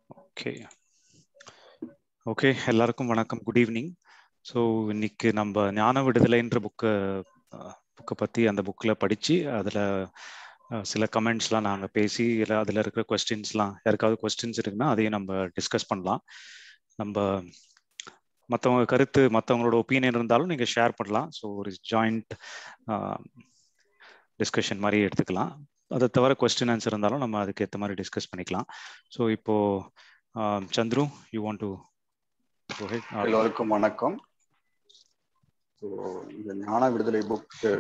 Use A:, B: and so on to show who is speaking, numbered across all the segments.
A: Okay okay எல்லாருக்கும் வணக்கம் good evening so இன்னைக்கு நம்ம ஞான விடுதலைன்ற புக்கை புக்கை பற்றி அந்த புக்கில் படித்து அதில் சில கமெண்ட்ஸ்லாம் நாங்கள் பேசி இல்லை அதில் இருக்கிற கொஸ்டின்ஸ்லாம் யாருக்காவது கொஸ்டின்ஸ் இருக்குன்னா அதையும் நம்ம டிஸ்கஸ் பண்ணலாம் நம்ம மற்றவங்க கருத்து மற்றவங்களோட ஒப்பீனியன் இருந்தாலும் நீங்கள் ஷேர் பண்ணலாம் ஸோ ஒரு ஜாயிண்ட் டிஸ்கஷன் மாதிரி எடுத்துக்கலாம் அதை தவிர கொஸ்டின் ஆன்சர் இருந்தாலும் நம்ம அதுக்கு ஏற்ற மாதிரி டிஸ்கஸ் பண்ணிக்கலாம் ஸோ இப்போ சந்துரு யூ வாண்ட் டு
B: எல்லோருக்கும் வணக்கம் ஸோ இந்த ஞான விடுதலை புக்கு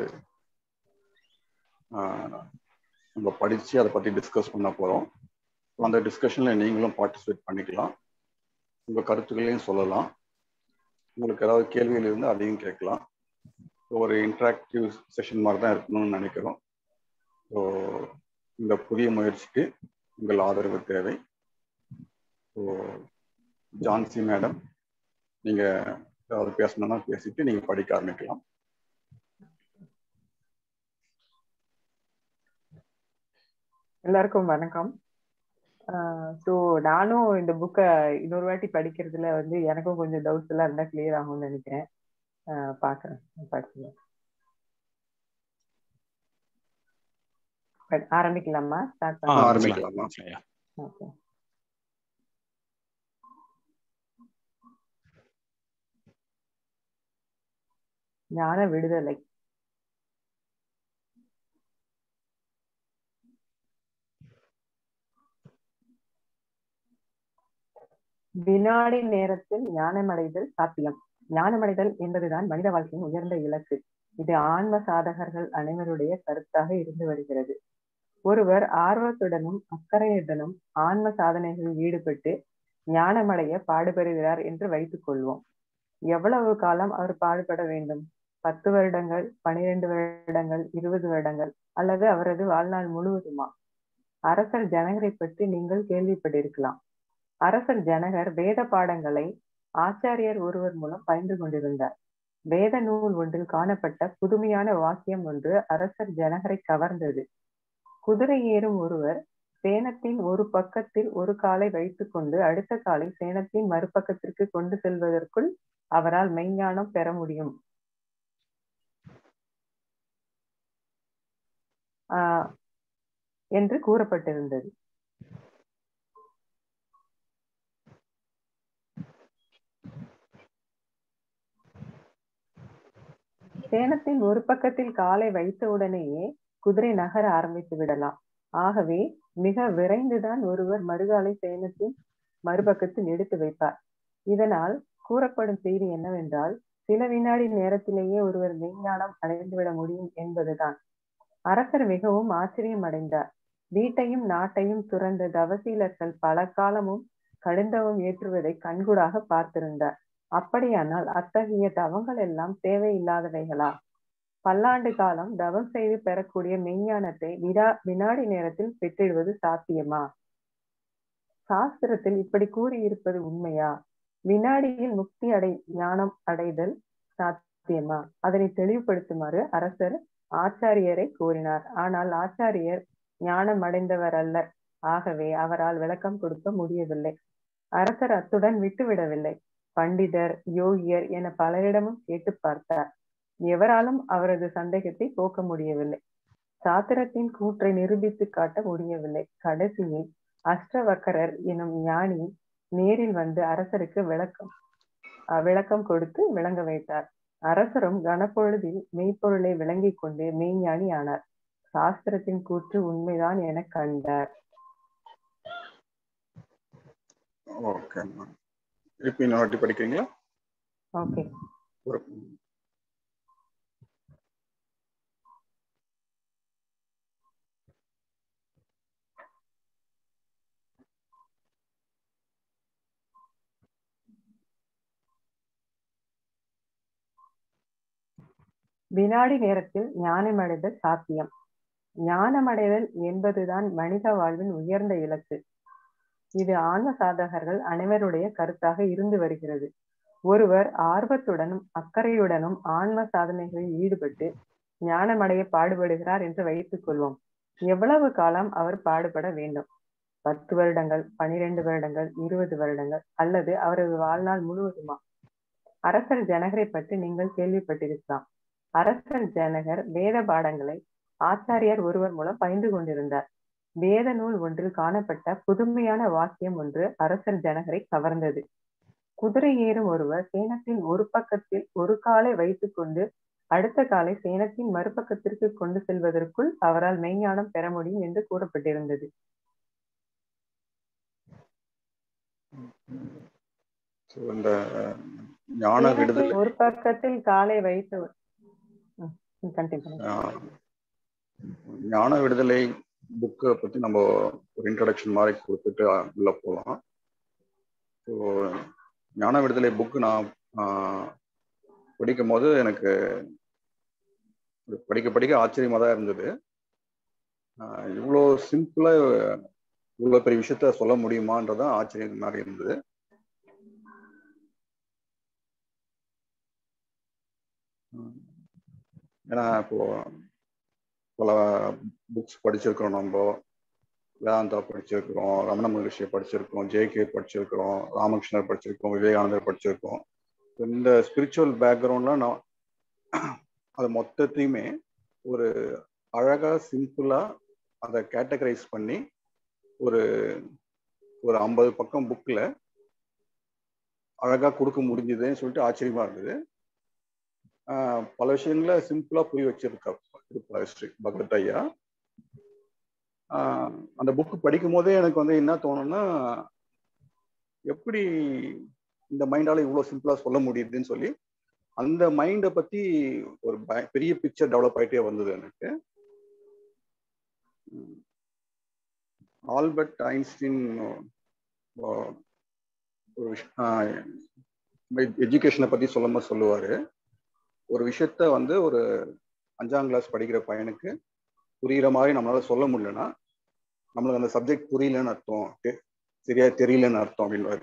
B: நம்ம படித்து அதை பற்றி டிஸ்கஸ் பண்ண போகிறோம் அந்த டிஸ்கஷனில் நீங்களும் பார்ட்டிசிபேட் பண்ணிக்கலாம் உங்கள் கருத்துக்களையும் சொல்லலாம் உங்களுக்கு ஏதாவது கேள்விகள் இருந்தால் அதையும் கேட்கலாம் ஒரு இன்ட்ராக்டிவ் செஷன் மாதிரி தான் இருக்கணும்னு நினைக்கிறோம் ஸோ இந்த புதிய முயற்சிக்கு உங்கள் ஆதரவு தேவை ஸோ ஜான்சி மேடம் நீங்கள் ஏதாவது பேசணும்னா பேசிட்டு நீங்கள் படிக்க ஆரம்பிக்கலாம்
C: எல்லாருக்கும் வணக்கம் ஸோ நானும் இந்த புக்கை இன்னொரு வாட்டி படிக்கிறதுல வந்து எனக்கும் கொஞ்சம் டவுட்ஸ் எல்லாம் இருந்தால் கிளியர் ஆகும்னு நினைக்கிறேன் பார்க்குறேன் படிச்சுக்கலாம் ஆரம்பிக்கலாமா ஸ்டார்ட்
B: ஆரம்பிக்கலாமா
C: ஓகே ஞான விடுதலை வினாடி நேரத்தில் ஞானமடைதல் சாத்தியம் ஞானமடைதல் என்பதுதான் மனித வாழ்க்கையின் உயர்ந்த இலக்கு இது ஆன்ம சாதகர்கள் அனைவருடைய கருத்தாக இருந்து வருகிறது ஒருவர் ஆர்வத்துடனும் அக்கறையுடனும் ஆன்ம சாதனைகளில் ஈடுபட்டு ஞானமடைய பாடுபடுகிறார் என்று வைத்துக் கொள்வோம் எவ்வளவு காலம் அவர் பாடுபட வேண்டும் பத்து வருடங்கள் பனிரெண்டு வருடங்கள் இருபது வருடங்கள் அல்லது அவரது வாழ்நாள் முழுவதுமா அரசர் ஜனகரை பற்றி நீங்கள் கேள்விப்பட்டிருக்கலாம் அரசர் ஜனகர் வேத பாடங்களை ஆச்சாரியர் ஒருவர் மூலம் பயின்று கொண்டிருந்தார் வேத நூல் ஒன்றில் காணப்பட்ட புதுமையான வாக்கியம் ஒன்று அரசர் ஜனகரை கவர்ந்தது குதிரை ஏறும் ஒருவர் சேனத்தின் ஒரு பக்கத்தில் ஒரு காலை வைத்துக் கொண்டு அடுத்த காலை சேனத்தின் மறுபக்கத்திற்கு கொண்டு செல்வதற்குள் அவரால் மெய்ஞானம் பெற முடியும் ஆஹ் என்று கூறப்பட்டிருந்தது சேனத்தின் ஒரு பக்கத்தில் காலை வைத்தவுடனேயே குதிரை நகர ஆரம்பித்து விடலாம் ஆகவே மிக விரைந்துதான் ஒருவர் மறுகாலை சேனத்தின் மறுபக்கத்தில் எடுத்து வைப்பார் இதனால் கூறப்படும் செய்தி என்னவென்றால் சில வினாடி நேரத்திலேயே ஒருவர் மெய்ஞானம் அடைந்துவிட முடியும் என்பதுதான் அரசர் மிகவும் ஆச்சரியம் அடைந்தார் வீட்டையும் நாட்டையும் துறந்த தவசீலர்கள் பல காலமும் கடுந்தவம் ஏற்றுவதை கண்கூடாக பார்த்திருந்தார் அப்படியானால் அத்தகைய தவங்கள் எல்லாம் தேவையில்லாதவைகளா பல்லாண்டு காலம் தவம் செய்து பெறக்கூடிய மெய்ஞானத்தை விடா வினாடி நேரத்தில் பெற்றிடுவது சாத்தியமா சாஸ்திரத்தில் இப்படி கூறியிருப்பது உண்மையா வினாடியில் முக்தி அடை ஞானம் அடைதல் சாத்தியமா அதனை தெளிவுபடுத்துமாறு அரசர் ஆச்சாரியரை கூறினார் ஆனால் ஆச்சாரியர் ஞானம் அடைந்தவர் அல்லர் ஆகவே அவரால் விளக்கம் கொடுக்க முடியவில்லை அரசர் அத்துடன் விட்டுவிடவில்லை பண்டிதர் யோகியர் என பலரிடமும் கேட்டு பார்த்தார் எவராலும் அவரது சந்தேகத்தை போக்க முடியவில்லை சாத்திரத்தின் கூற்றை நிரூபித்து காட்ட முடியவில்லை கடைசியில் அஷ்டவக்கரர் எனும் ஞானி நேரில் வந்து அரசருக்கு விளக்கம் விளக்கம் கொடுத்து விளங்க வைத்தார் அரசரும் கனப்பொழுதில் மெய்ப்பொருளை விளங்கிக் கொண்டு மெய்ஞானி ஆனார் சாஸ்திரத்தின் கூற்று உண்மைதான் என கண்டார்
B: ஓகே திருப்பி இன்னொரு வாட்டி படிக்கிறீங்களா
C: ஓகே
B: ஒரு
C: வினாடி நேரத்தில் ஞானமடைதல் சாத்தியம் ஞானமடைதல் என்பதுதான் மனித வாழ்வின் உயர்ந்த இலக்கு இது ஆன்ம சாதகர்கள் அனைவருடைய கருத்தாக இருந்து வருகிறது ஒருவர் ஆர்வத்துடனும் அக்கறையுடனும் ஆன்ம சாதனைகளில் ஈடுபட்டு ஞானமடைய பாடுபடுகிறார் என்று வைத்துக் கொள்வோம் எவ்வளவு காலம் அவர் பாடுபட வேண்டும் பத்து வருடங்கள் பனிரெண்டு வருடங்கள் இருபது வருடங்கள் அல்லது அவரது வாழ்நாள் முழுவதுமா அரசர் ஜனகரை பற்றி நீங்கள் கேள்விப்பட்டிருக்கலாம் அரசர் ஜனகர் வேத பாடங்களை ஆச்சாரியார் ஒருவர் மூலம் பயின்று கொண்டிருந்தார் வேத நூல் ஒன்றில் காணப்பட்ட புதுமையான வாக்கியம் ஒன்று அரசர் ஜனகரை கவர்ந்தது குதிரை ஏறும் ஒருவர் சேனத்தின் ஒரு பக்கத்தில் ஒரு காலை வைத்துக் கொண்டு அடுத்த காலை சேனத்தின் மறுபக்கத்திற்கு கொண்டு செல்வதற்குள் அவரால் மெய்ஞானம் பெற முடியும் என்று கூறப்பட்டிருந்தது
B: இந்த ஞான விடுதலை
C: ஒரு பக்கத்தில் காலை வைத்து
B: ஞான விடுதலை புக்கை பத்தி நம்ம ஒரு இன்ட்ரடக்ஷன் மாதிரி கொடுத்துட்டு உள்ள போகலாம் ஸோ ஞான விடுதலை புக்கு நான் படிக்கும் போது எனக்கு படிக்க படிக்க ஆச்சரியமாக தான் இருந்தது இவ்வளோ சிம்பிளாக இவ்வளோ பெரிய விஷயத்த சொல்ல முடியுமான்றதான் ஆச்சரியம் மாதிரி இருந்தது ஏன்னா இப்போ பல புக்ஸ் படிச்சிருக்கிறோம் நம்ம வேதாந்தா படிச்சிருக்கிறோம் ரமண மகர்ஷியை படிச்சிருக்கோம் ஜேகே படிச்சிருக்கிறோம் ராமகிருஷ்ணர் படிச்சிருக்கோம் விவேகானந்தர் படிச்சிருக்கோம் இந்த ஸ்பிரிச்சுவல் பேக்ரவுண்ட்லாம் நான் அது மொத்தத்தையுமே ஒரு அழகா சிம்பிளா அதை கேட்டகரைஸ் பண்ணி ஒரு ஒரு ஐம்பது பக்கம் புக்கில் அழகா கொடுக்க முடிஞ்சதுன்னு சொல்லிட்டு ஆச்சரியமா இருந்தது பல விஷயங்களை சிம்பிளா புரிய வச்சிருக்கா ஸ்ரீ பகவத் ஐயா அந்த புக்கு படிக்கும் போதே எனக்கு வந்து என்ன தோணும்னா எப்படி இந்த மைண்டால இவ்வளோ சிம்பிளா சொல்ல முடியுதுன்னு சொல்லி அந்த மைண்டை பத்தி ஒரு பெரிய பிக்சர் டெவலப் ஆயிட்டே வந்தது எனக்கு ஆல்பர்ட் ஐன்ஸ்டீன் ஒரு எஜுகேஷனை பத்தி சொல்லும்போது சொல்லுவாரு ஒரு விஷயத்த வந்து ஒரு அஞ்சாம் கிளாஸ் படிக்கிற பையனுக்கு புரியுற மாதிரி நம்மளால சொல்ல முடியலன்னா நம்மளுக்கு அந்த சப்ஜெக்ட் புரியலன்னு அர்த்தம் சரியா தெரியலன்னு அர்த்தம் அப்படின்னு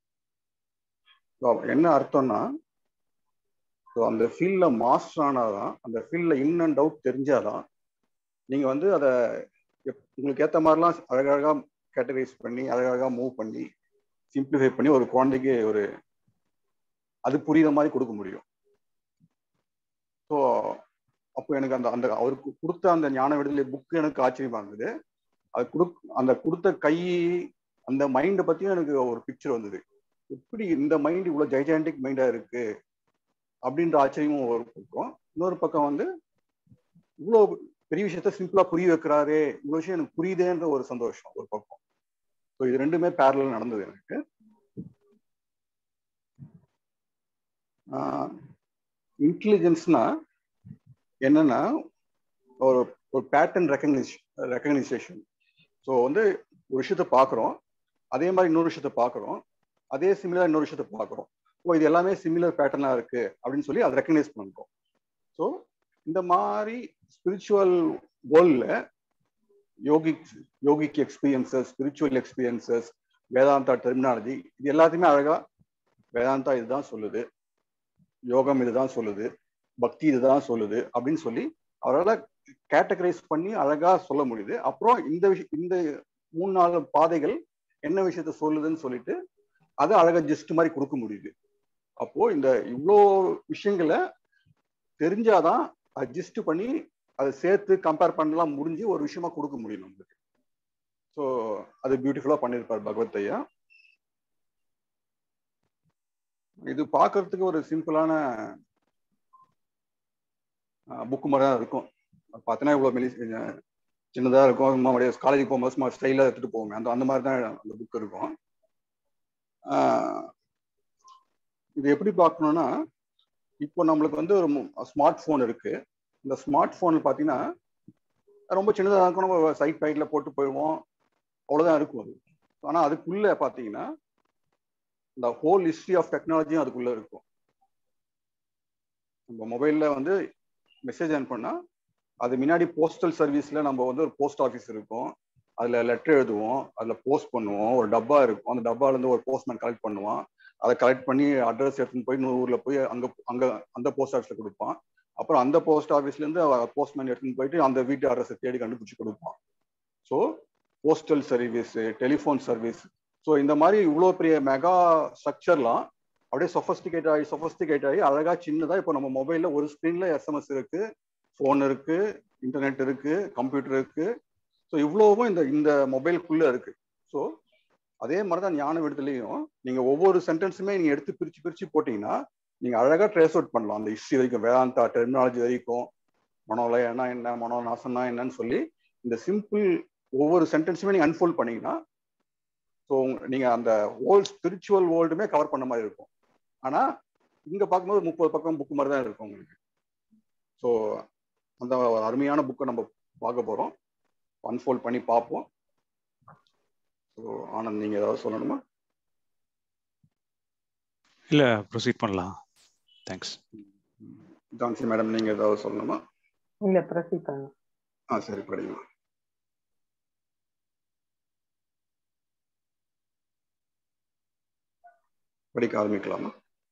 B: என்ன அர்த்தம்னா அந்த ஃபீல்ட்ல மாஸ்டர் ஆனாதான் அந்த ஃபீல்ட்ல இன் அண்ட் அவுட் தெரிஞ்சாதான் நீங்க வந்து அதை உங்களுக்கு ஏற்ற மாதிரிலாம் அழகழகா கேட்டகரைஸ் பண்ணி அழகழகா மூவ் பண்ணி சிம்பிளிஃபை பண்ணி ஒரு குழந்தைக்கு ஒரு அது புரியுற மாதிரி கொடுக்க முடியும் ஸோ அப்போ எனக்கு அந்த அந்த அவருக்கு கொடுத்த அந்த ஞான விடுதலை புக்கு எனக்கு ஆச்சரியமா இருந்தது அது கொடு அந்த கொடுத்த கை அந்த மைண்டை பத்தியும் எனக்கு ஒரு பிக்சர் வந்தது எப்படி இந்த மைண்ட் இவ்வளோ ஜைஜாண்டிக் மைண்டா இருக்கு அப்படின்ற ஆச்சரியமும் ஒரு பக்கம் இன்னொரு பக்கம் வந்து இவ்வளோ பெரிய விஷயத்த சிம்பிளா புரிய வைக்கிறாரே இவ்வளோ விஷயம் எனக்கு புரியுதேன்ற ஒரு சந்தோஷம் ஒரு பக்கம் ஸோ இது ரெண்டுமே பேரல நடந்தது எனக்கு இன்டெலிஜென்ஸ்னா என்னன்னா ஒரு ஒரு பேட்டர்ன் ரெக்கக்னைஸ் ரெக்கக்னைசேஷன் ஸோ வந்து ஒரு விஷயத்த பார்க்குறோம் அதே மாதிரி இன்னொரு விஷயத்த பார்க்குறோம் அதே சிமிலர் இன்னொரு விஷயத்த பார்க்குறோம் ஓ இது எல்லாமே சிமிலர் பேட்டர்னாக இருக்கு அப்படின்னு சொல்லி அதை ரெக்கக்னைஸ் பண்ணுறோம் ஸோ இந்த மாதிரி ஸ்பிரிச்சுவல் வேர்ல்டில் yogic yogic experiences spiritual experiences Vedanta terminology இது எல்லாத்தையுமே அழகா வேதாந்தா இதுதான் சொல்லுது யோகம் இதுதான் சொல்லுது பக்தி இதுதான் சொல்லுது அப்படின்னு சொல்லி அவரால் கேட்டகரைஸ் பண்ணி அழகா சொல்ல முடியுது அப்புறம் இந்த விஷயம் இந்த மூணு நாலு பாதைகள் என்ன விஷயத்த சொல்லுதுன்னு சொல்லிட்டு அதை அழகா ஜஸ்ட் மாதிரி கொடுக்க முடியுது அப்போ இந்த இவ்வளோ விஷயங்களை தெரிஞ்சாதான் அட்ஜஸ்ட் பண்ணி அதை சேர்த்து கம்பேர் பண்ணலாம் முடிஞ்சு ஒரு விஷயமா கொடுக்க முடியும் நம்மளுக்கு ஸோ அது பியூட்டிஃபுல்லா பண்ணியிருப்பார் பகவத் ஐயா இது பார்க்கறதுக்கு ஒரு சிம்பிளான புக்கு மாதிரி தான் இருக்கும் பார்த்தீங்கன்னா இவ்வளோ மெலி சின்னதாக இருக்கும் சும்மா காலேஜுக்கு போகும்போது சும்மா ஸ்டைலாக எடுத்துகிட்டு போவோமே அந்த அந்த மாதிரி தான் அந்த புக் இருக்கும் இது எப்படி பார்க்கணும்னா இப்போ நம்மளுக்கு வந்து ஒரு ஸ்மார்ட் ஃபோன் இருக்கு இந்த ஸ்மார்ட் ஃபோன் பார்த்தீங்கன்னா ரொம்ப சின்னதாக இருக்கும் நம்ம சைட் பைட்டில் போட்டு போயிடுவோம் அவ்வளோதான் இருக்கும் அது ஆனால் அதுக்குள்ளே பார்த்தீங்கன்னா இந்த ஹோல் ஹிஸ்ட்ரி ஆஃப் டெக்னாலஜியும் அதுக்குள்ளே இருக்கும் நம்ம மொபைலில் வந்து மெசேஜ் ஆன் பண்ணால் அது முன்னாடி போஸ்டல் சர்வீஸில் நம்ம வந்து ஒரு போஸ்ட் ஆஃபீஸ் இருக்கும் அதில் லெட்டர் எழுதுவோம் அதில் போஸ்ட் பண்ணுவோம் ஒரு டப்பா இருக்கும் அந்த டப்பாலேருந்து ஒரு போஸ்ட்மேன் கலெக்ட் பண்ணுவான் அதை கலெக்ட் பண்ணி அட்ரஸ் எடுத்துன்னு போய் இன்னொரு ஊரில் போய் அங்கே அங்கே அந்த போஸ்ட் ஆஃபீஸில் கொடுப்பான் அப்புறம் அந்த போஸ்ட் ஆஃபீஸ்லேருந்து போஸ்ட்மேன் எடுத்துன்னு போயிட்டு அந்த வீட்டு அட்ரஸை தேடி கண்டுபிடிச்சி கொடுப்பான் so postal service telephone service so இந்த மாதிரி இவ்வளோ பெரிய மெகா ஸ்ட்ரக்சர்லாம் அப்படியே சொஃபஸ்டிகேட் ஆகி சொஃபஸ்டிகேட் ஆகி அழகா சின்னதா இப்போ நம்ம மொபைல்ல ஒரு ஸ்க்ரீன்ல எஸ்எம்எஸ் இருக்கு ஃபோன் இருக்கு இன்டர்நெட் இருக்கு கம்ப்யூட்டர் இருக்கு ஸோ இவ்வளோவும் இந்த இந்த மொபைலுக்குள்ள இருக்கு ஸோ அதே மாதிரி தான் ஞான விடுதலையும் நீங்க ஒவ்வொரு சென்டென்ஸுமே நீங்க எடுத்து பிரிச்சு பிரிச்சு போட்டீங்கன்னா நீங்க அழகா ட்ரேஸ் அவுட் பண்ணலாம் அந்த ஹிஸ்ட்ரி வரைக்கும் வேதாந்தா டெர்மினாலஜி வரைக்கும் மனோலயனா என்ன மனோநாசம்னா என்னன்னு சொல்லி இந்த சிம்பிள் ஒவ்வொரு சென்டென்ஸுமே நீங்க அன்ஃபோல்ட் பண்ணீங்கன்னா ஸோ நீங்க அந்த ஓல்ட் ஸ்பிரிச்சுவல் வேர்ல்டுமே கவர் பண்ண மாதிரி இருக்கும் ஆனா இங்க பார்க்கும்போது முப்பது பக்கம் புக் மாதிரி தான் இருக்கும் உங்களுக்கு ஸோ அந்த அருமையான புக்கை நம்ம பார்க்க போறோம் அன்ஃபோல்ட் பண்ணி பார்ப்போம் ஸோ ஆனந்த் நீங்க ஏதாவது சொல்லணுமா
A: இல்ல ப்ரொசீட் பண்ணலாம் தேங்க்ஸ்
B: ஜான்சி மேடம் நீங்க ஏதாவது சொல்லணுமா
C: இல்ல ப்ரொசீட் பண்ணலாம்
B: ஆ சரி படிங்க படிக்க ஆரம்பிக்கலாமா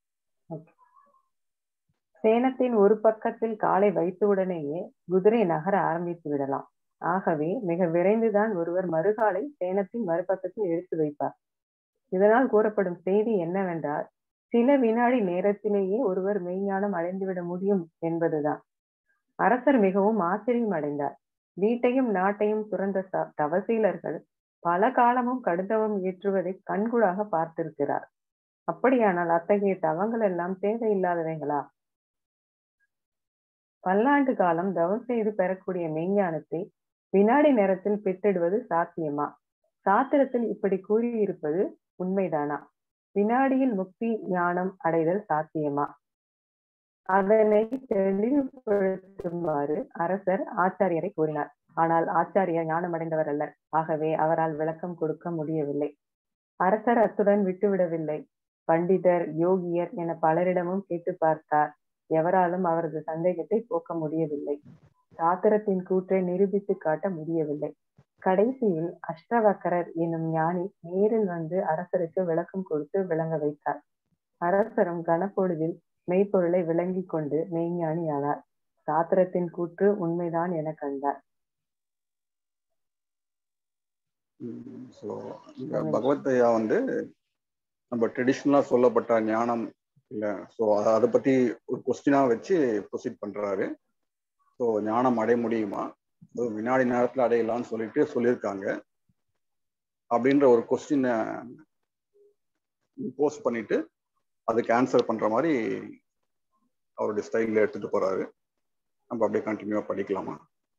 C: சேனத்தின் ஒரு பக்கத்தில் காலை வைத்தவுடனேயே குதிரை நகர ஆரம்பித்து விடலாம் ஆகவே மிக விரைந்துதான் ஒருவர் மறுகாலை சேனத்தின் மறுபக்கத்தில் எடுத்து வைப்பார் இதனால் கூறப்படும் செய்தி என்னவென்றால் சில வினாடி நேரத்திலேயே ஒருவர் மெய்ஞானம் அடைந்துவிட முடியும் என்பதுதான் அரசர் மிகவும் ஆச்சரியம் அடைந்தார் வீட்டையும் நாட்டையும் துறந்த தவசீலர்கள் பல காலமும் கடுத்தவம் ஏற்றுவதை கண்கூடாக பார்த்திருக்கிறார் அப்படியானால் அத்தகைய தவங்கள் எல்லாம் தேவையில்லாதவைகளா பல்லாண்டு காலம் தவம் செய்து பெறக்கூடிய மெய்ஞானத்தை வினாடி நேரத்தில் பெற்றிடுவது சாத்தியமா சாத்திரத்தில் இப்படி கூறியிருப்பது உண்மைதானா வினாடியில் முக்தி ஞானம் அடைதல் சாத்தியமா அதனை தெளிவுபடுத்துமாறு அரசர் ஆச்சாரியரை கூறினார் ஆனால் ஆச்சாரியர் ஞானம் அடைந்தவர் அல்லர் ஆகவே அவரால் விளக்கம் கொடுக்க முடியவில்லை அரசர் அத்துடன் விட்டுவிடவில்லை பண்டிதர் யோகியர் என பலரிடமும் கேட்டு பார்த்தார் எவராலும் அவரது சந்தேகத்தை போக்க முடியவில்லை சாத்திரத்தின் கூற்றை நிரூபித்து காட்ட முடியவில்லை கடைசியில் அஷ்டவக்கரர் எனும் ஞானி நேரில் வந்து அரசருக்கு விளக்கம் கொடுத்து விளங்க வைத்தார் அரசரும் கனப்பொழுதில் மெய்ப்பொருளை விளங்கி கொண்டு மெய்ஞானி ஆனார் சாத்திரத்தின் கூற்று உண்மைதான் என கண்டார்
B: ஸோ இந்த பகவத்தையா வந்து நம்ம ட்ரெடிஷ்னலா சொல்லப்பட்ட ஞானம் இல்லை ஸோ அதை பத்தி ஒரு கொஸ்டினா வச்சு ப்ரொசீட் பண்றாரு ஸோ ஞானம் அடைய முடியுமா வினாடி நேரத்தில் அடையலாம்னு சொல்லிட்டு சொல்லியிருக்காங்க அப்படின்ற ஒரு கொஸ்டினை போஸ்ட் பண்ணிட்டு அதுக்கு ஆன்சர் பண்ற மாதிரி அவருடைய ஸ்டைலில் எடுத்துட்டு போறாரு நம்ம அப்படியே கண்டினியூவா படிக்கலாமா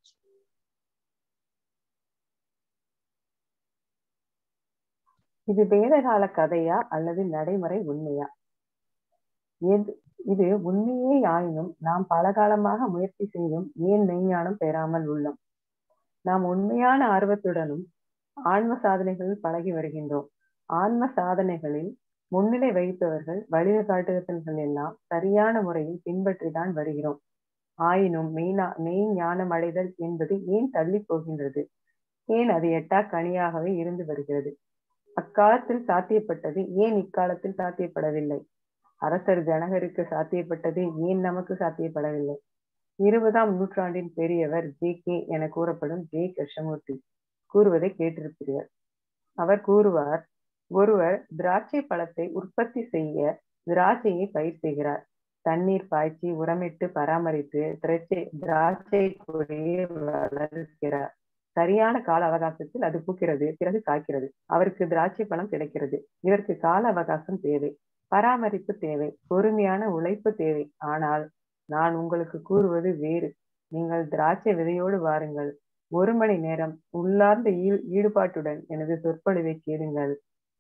C: இது வேதகால கதையா அல்லது நடைமுறை உண்மையா எது இது உண்மையே ஆயினும் நாம் பல காலமாக முயற்சி செய்தும் ஏன் மெய்ஞானம் பெறாமல் உள்ளோம் நாம் உண்மையான ஆர்வத்துடனும் ஆன்ம சாதனைகளில் பழகி வருகின்றோம் ஆன்ம சாதனைகளில் முன்னிலை வகிப்பவர்கள் வழிகாட்டுதல்கள் எல்லாம் சரியான முறையில் பின்பற்றிதான் வருகிறோம் ஆயினும் மெய்னா மெய் ஞானம் அடைதல் என்பது ஏன் தள்ளி போகின்றது ஏன் அது எட்டா கனியாகவே இருந்து வருகிறது அக்காலத்தில் சாத்தியப்பட்டது ஏன் இக்காலத்தில் சாத்தியப்படவில்லை அரசர் ஜனகருக்கு சாத்தியப்பட்டது ஏன் நமக்கு சாத்தியப்படவில்லை இருபதாம் நூற்றாண்டின் பெரியவர் ஜே கே என கூறப்படும் ஜே கிருஷ்ணமூர்த்தி கூறுவதை கேட்டிருப்பீர்கள் அவர் கூறுவார் ஒருவர் திராட்சை பழத்தை உற்பத்தி செய்ய திராட்சையை பயிர் செய்கிறார் தண்ணீர் பாய்ச்சி உரமிட்டு பராமரித்து திராட்சை திராட்சை கொடியை வளர்க்கிறார் சரியான கால அவகாசத்தில் அது பூக்கிறது பிறகு காய்க்கிறது அவருக்கு திராட்சை பழம் கிடைக்கிறது இதற்கு கால அவகாசம் தேவை பராமரிப்பு தேவை பொறுமையான உழைப்பு தேவை ஆனால் நான் உங்களுக்கு கூறுவது வேறு நீங்கள் திராட்சை விதையோடு வாருங்கள் ஒரு மணி நேரம் உள்ளார்ந்த ஈடுபாட்டுடன் எனது சொற்பொழிவை கேளுங்கள்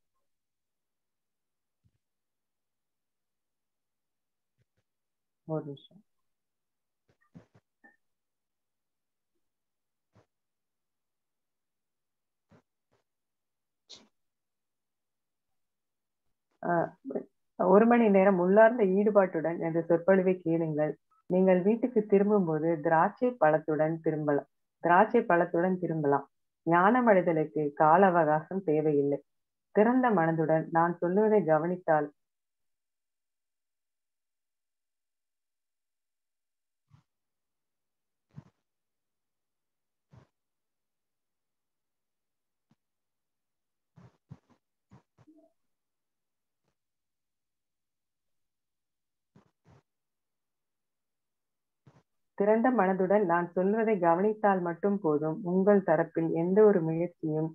C: ஒரு நிமிஷம் ஒரு மணி நேரம் உள்ளார்ந்த ஈடுபாட்டுடன் எனது சொற்பொழிவை கேளுங்கள் நீங்கள் வீட்டுக்கு திரும்பும்போது திராட்சை பழத்துடன் திரும்பலாம் திராட்சை பழத்துடன் திரும்பலாம் ஞானமடைதலுக்கு கால அவகாசம் தேவையில்லை திறந்த மனதுடன் நான் சொல்லுவதை கவனித்தால் திறந்த மனதுடன் நான் சொல்வதை கவனித்தால் மட்டும் போதும் உங்கள் தரப்பில் எந்த ஒரு முயற்சியும்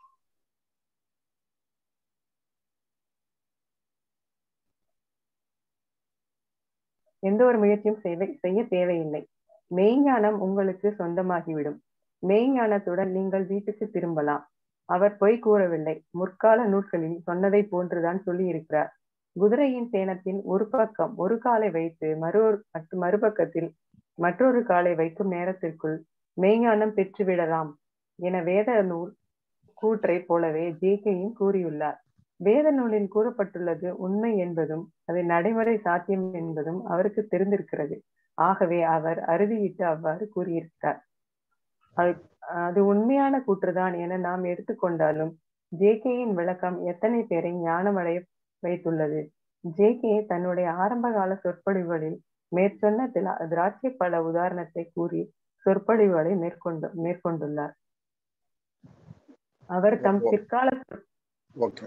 C: எந்த ஒரு முயற்சியும் செய்ய செய்ய தேவையில்லை மெய்ஞானம் உங்களுக்கு சொந்தமாகிவிடும் மெய்ஞானத்துடன் நீங்கள் வீட்டுக்கு திரும்பலாம் அவர் பொய் கூறவில்லை முற்கால நூல்களில் சொன்னதை போன்றுதான் சொல்லி இருக்கிறார் குதிரையின் சேனத்தின் ஒரு பக்கம் ஒரு காலை வைத்து மற்றொரு மறுபக்கத்தில் மற்றொரு காலை வைக்கும் நேரத்திற்குள் மெய்ஞானம் பெற்றுவிடலாம் என வேத நூல் கூற்றை போலவே ஜேகேயும் கூறியுள்ளார் வேத நூலில் கூறப்பட்டுள்ளது உண்மை என்பதும் அது நடைமுறை சாத்தியம் என்பதும் அவருக்கு தெரிந்திருக்கிறது ஆகவே அவர் அறுதியிட்டு அவ்வாறு கூறியிருக்கிறார் அது அது உண்மையான கூற்றுதான் என நாம் எடுத்துக்கொண்டாலும் ஜேகேயின் விளக்கம் எத்தனை பேரை ஞானமடைய வைத்துள்ளது ஜேகே தன்னுடைய ஆரம்ப கால சொற்பொழிவுகளில் மேற்சொன்ன திராட்சை பல உதாரணத்தை கூறி சொற்பொழிவுகளை மேற்கொண்டு மேற்கொண்டுள்ளார் அவர் தம் பிற்கால
B: ஓகே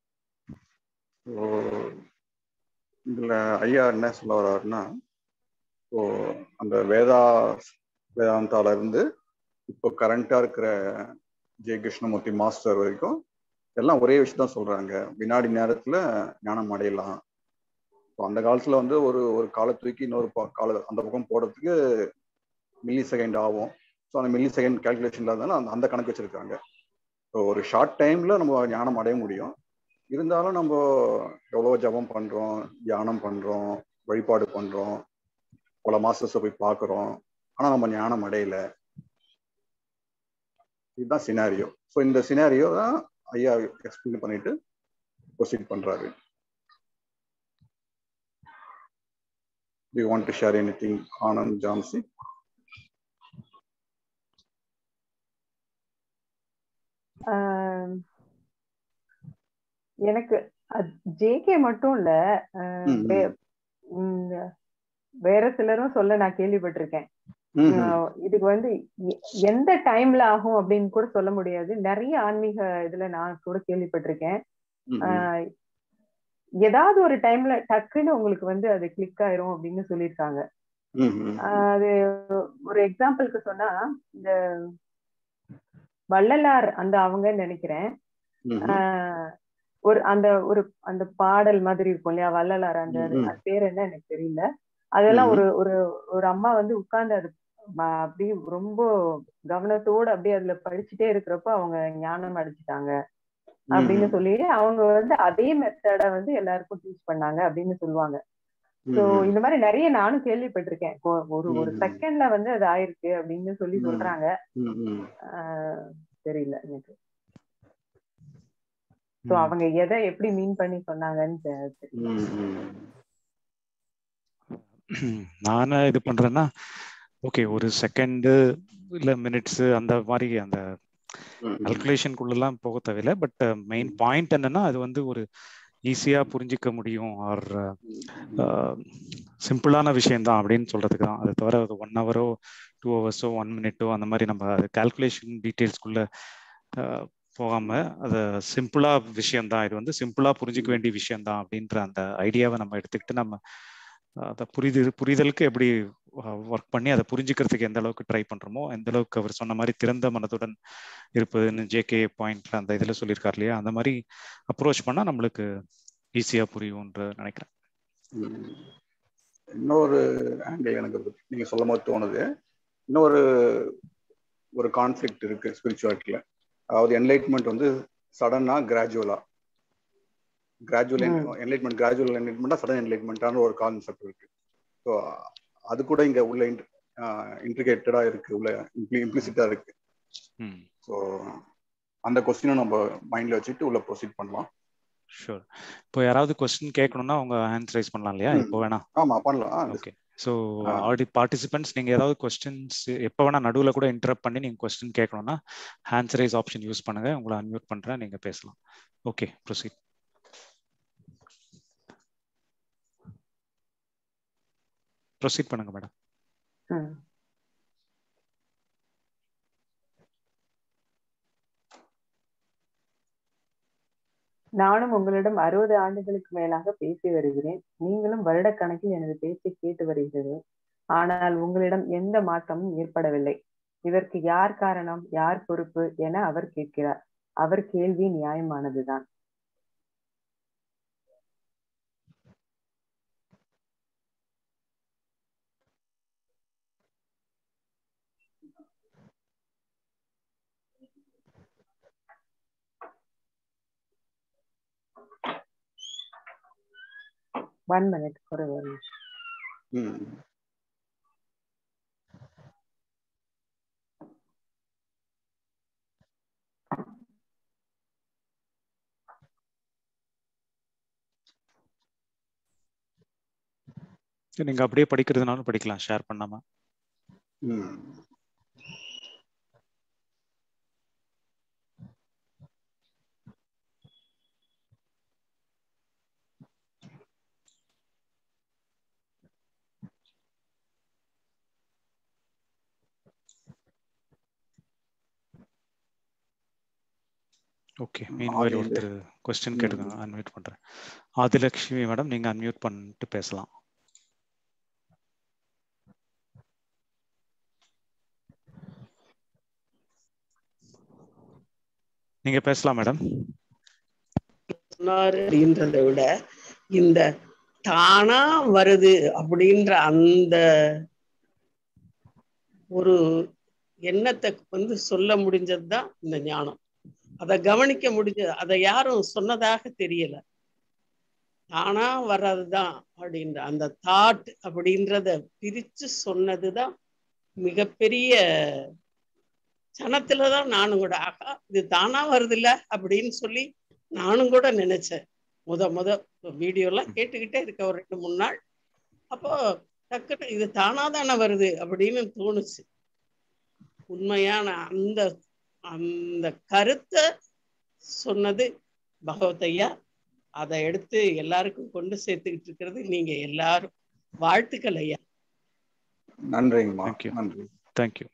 B: இதுல ஐயா என்ன சொல்ல வர்றாருன்னா ஸோ அந்த வேதா வேதாந்தால இருந்து இப்போ கரண்டா இருக்கிற ஜெய கிருஷ்ணமூர்த்தி மாஸ்டர் வரைக்கும் எல்லாம் ஒரே விஷயம் தான் சொல்றாங்க வினாடி நேரத்துல ஞானம் அடையலாம் அந்த காலத்துல வந்து ஒரு ஒரு காலை தூக்கி இன்னொரு கால அந்த பக்கம் போடுறதுக்கு மில்லி செகண்ட் ஆகும் ஸோ அந்த மில்லி செகண்ட் கேல்குலேஷன்ல இருந்தாலும் அந்த அந்த கணக்கு வச்சிருக்காங்க ஸோ ஒரு ஷார்ட் டைம்ல நம்ம ஞானம் அடைய முடியும் இருந்தாலும் நம்ம எவ்வளோ ஜபம் பண்றோம் தியானம் பண்றோம் வழிபாடு பண்றோம் பல மாஸ்டர்ஸை போய் பார்க்குறோம் ஆனால் நம்ம ஞானம் அடையல இதுதான் சினாரியோ ஸோ இந்த சினாரியோ தான் ஐயா எக்ஸ்பிளைன் பண்ணிட்டு ப்ரொசீட் பண்றாரு do you want to share anything Anand Jhansi
C: எனக்கு ஜேகே மட்டும் இல்ல வேற சிலரும் சொல்ல நான் கேள்விப்பட்டிருக்கேன் இதுக்கு வந்து எந்த டைம்ல ஆகும் அப்படின்னு கூட சொல்ல முடியாது நிறைய ஆன்மீக இதுல நான் கூட கேள்விப்பட்டிருக்கேன் ஏதாவது ஒரு டைம்ல டக்குன்னு உங்களுக்கு வந்து அது கிளிக் ஆயிரும் அப்படின்னு சொல்லியிருக்காங்க அது ஒரு எக்ஸாம்பிளுக்கு சொன்னா இந்த வள்ளலார் அந்த அவங்க நினைக்கிறேன் ஒரு அந்த ஒரு அந்த பாடல் மாதிரி இருக்கும் இல்லையா வள்ளலார் அந்த பேர் என்ன எனக்கு தெரியல அதெல்லாம் ஒரு ஒரு ஒரு அம்மா வந்து உட்கார்ந்து அது அப்படியே ரொம்ப கவனத்தோட அப்படியே அதுல படிச்சுட்டே இருக்கிறப்ப அவங்க ஞானம் அடிச்சுட்டாங்க அப்படின்னு சொல்லி அவங்க வந்து அதே மெத்தட வந்து எல்லாருக்கும் டீச் பண்ணாங்க அப்படின்னு சொல்லுவாங்க சோ இந்த மாதிரி நிறைய நானும் கேள்விப்பட்டிருக்கேன் ஒரு ஒரு செகண்ட்ல வந்து அது ஆயிருக்கு அப்படின்னு சொல்லி சொல்றாங்க தெரியல எனக்கு சோ அவங்க எதை எப்படி மீன் பண்ணி சொன்னாங்கன்னு
A: நானே இது பண்றேன்னா ஓகே ஒரு செகண்டு இல்ல மினிட்ஸ் அந்த மாதிரி அந்த கல்குலேஷனுக்குள்ளலாம் போக தேவையில்லை பட் மெயின் பாயிண்ட் என்னன்னா அது வந்து ஒரு ஈஸியா புரிஞ்சிக்க முடியும் ஆர் சிம்பிளான விஷயம் தான் அப்படின்னு சொல்றதுக்கு தான் அது தவிர அது ஒன் ஹவரோ டூ ஹவர்ஸோ ஒன் மினிட்டோ அந்த மாதிரி நம்ம அது கால்குலேஷன் டீட்டெயில்ஸ்குள்ள போகாம அது சிம்பிளா விஷயம் தான் இது வந்து சிம்பிளா புரிஞ்சிக்க வேண்டிய விஷயம் தான் அப்படின்ற அந்த ஐடியாவை நம்ம எடுத்துக்கிட்டு நம்ம அதை புரிது புரிதலுக்கு எப்படி ஒர்க் பண்ணி அதை புரிஞ்சுக்கிறதுக்கு எந்த அளவுக்கு ட்ரை பண்றோமோ எந்த அளவுக்கு அவர் சொன்ன மாதிரி திறந்த மனதுடன் இருப்பதுன்னு ஜேகே பாயிண்ட்ல அந்த இதுல சொல்லியிருக்காரு இல்லையா அந்த மாதிரி அப்ரோச் பண்ணா நம்மளுக்கு ஈஸியா புரியும்ன்ற நினைக்கிறேன்
B: இன்னொரு ஆங்கிள் எனக்கு நீங்க சொல்லும் போது தோணுது இன்னொரு ஒரு கான்ஃபிளிக்ட் இருக்கு ஸ்பிரிச்சுவாலிட்டியில அதாவது என்லைட்மெண்ட் வந்து சடனா கிராஜுவலா கிராஜுவல் என்லைட்மெண்ட் கிராஜுவல் என்லைட்மெண்ட்டா சடன் என்லைட்மெண்ட்டான ஒரு கான்செப்ட் இருக்கு ஸோ அது கூட இங்க உள்ள இன்ட்ரிகேட்டடா இருக்கு உள்ள இம்ப்ளிசிட்டா இருக்கு ஸோ அந்த கொஸ்டினும் நம்ம மைண்ட்ல வச்சுட்டு உள்ள ப்ரொசீட் பண்ணலாம்
A: ஷூர் இப்போ யாராவது கொஸ்டின் கேட்கணும்னா அவங்க ஹேண்ட் ரைஸ் பண்ணலாம் இல்லையா இப்போ வேணா
B: ஆமா பண்ணலாம்
A: ஓகே ஸோ ஆல்ரெடி பார்ட்டிசிபென்ட்ஸ் நீங்க ஏதாவது கொஸ்டின்ஸ் எப்போ வேணா நடுவில் கூட இன்டரப்ட் பண்ணி நீங்க கொஸ்டின் கேட்கணும்னா ஹேண்ட்ஸ் ரைஸ் ஆப்ஷன் யூஸ் பண்ணுங்க உங்களை அன்மியூட் பண்றேன் நீங்க பேசலாம் ஓகே ப்ரொசீட் ப்ரொசீட் பண்ணுங்க மேடம்
C: நானும் உங்களிடம் அறுபது ஆண்டுகளுக்கு மேலாக பேசி வருகிறேன் நீங்களும் வருடக்கணக்கில் எனது பேச்சை கேட்டு வருகிறது ஆனால் உங்களிடம் எந்த மாற்றமும் ஏற்படவில்லை இதற்கு யார் காரணம் யார் பொறுப்பு என அவர் கேட்கிறார் அவர் கேள்வி நியாயமானதுதான் ஒன் மினிட் ஒரு ஒரு நிமிஷம்.
B: ம்
A: நீங்க அப்படியே படிக்கிறதுனாலும் படிக்கலாம் ஷேர் பண்ணாம
B: ம்
A: ஓகே மீன்வைல்
B: ஆதி-
A: ஒருத்தர் கொஸ்டின்
B: ம்.
A: கேட்டுருக்காங்க அன்மியூட் பண்றேன் ஆதிலட்சுமி மேடம் நீங்க அன்மியூட் பண்ணிட்டு பேசலாம் நீங்க பேசலாம் மேடம்
D: சொன்னாரு அப்படின்றத விட இந்த தானா வருது அப்படின்ற அந்த ஒரு எண்ணத்தை வந்து சொல்ல முடிஞ்சதுதான் இந்த ஞானம் அதை கவனிக்க முடிஞ்சது அதை யாரும் சொன்னதாக தெரியல தானா வர்றதுதான் அப்படின்ற அந்த தாட் அப்படின்றத பிரிச்சு சொன்னதுதான் மிகப்பெரிய சனத்துலதான் நானும் கூட ஆகா இது தானா வருது இல்ல அப்படின்னு சொல்லி நானும் கூட நினைச்சேன் முத முத வீடியோலாம் கேட்டுக்கிட்டே இருக்க ஒரு ரெண்டு மூணு நாள் அப்போ டக்குன்னு இது தானா தானே வருது அப்படின்னு தோணுச்சு உண்மையான அந்த அந்த கருத்தை சொன்னது பகவத் ஐயா அதை எடுத்து எல்லாருக்கும் கொண்டு சேர்த்துக்கிட்டு இருக்கிறது நீங்க எல்லாரும் வாழ்த்துக்கள் ஐயா
B: நன்றிங்கம்மா
A: Thank you.
B: நன்றி
A: தேங்க்யூ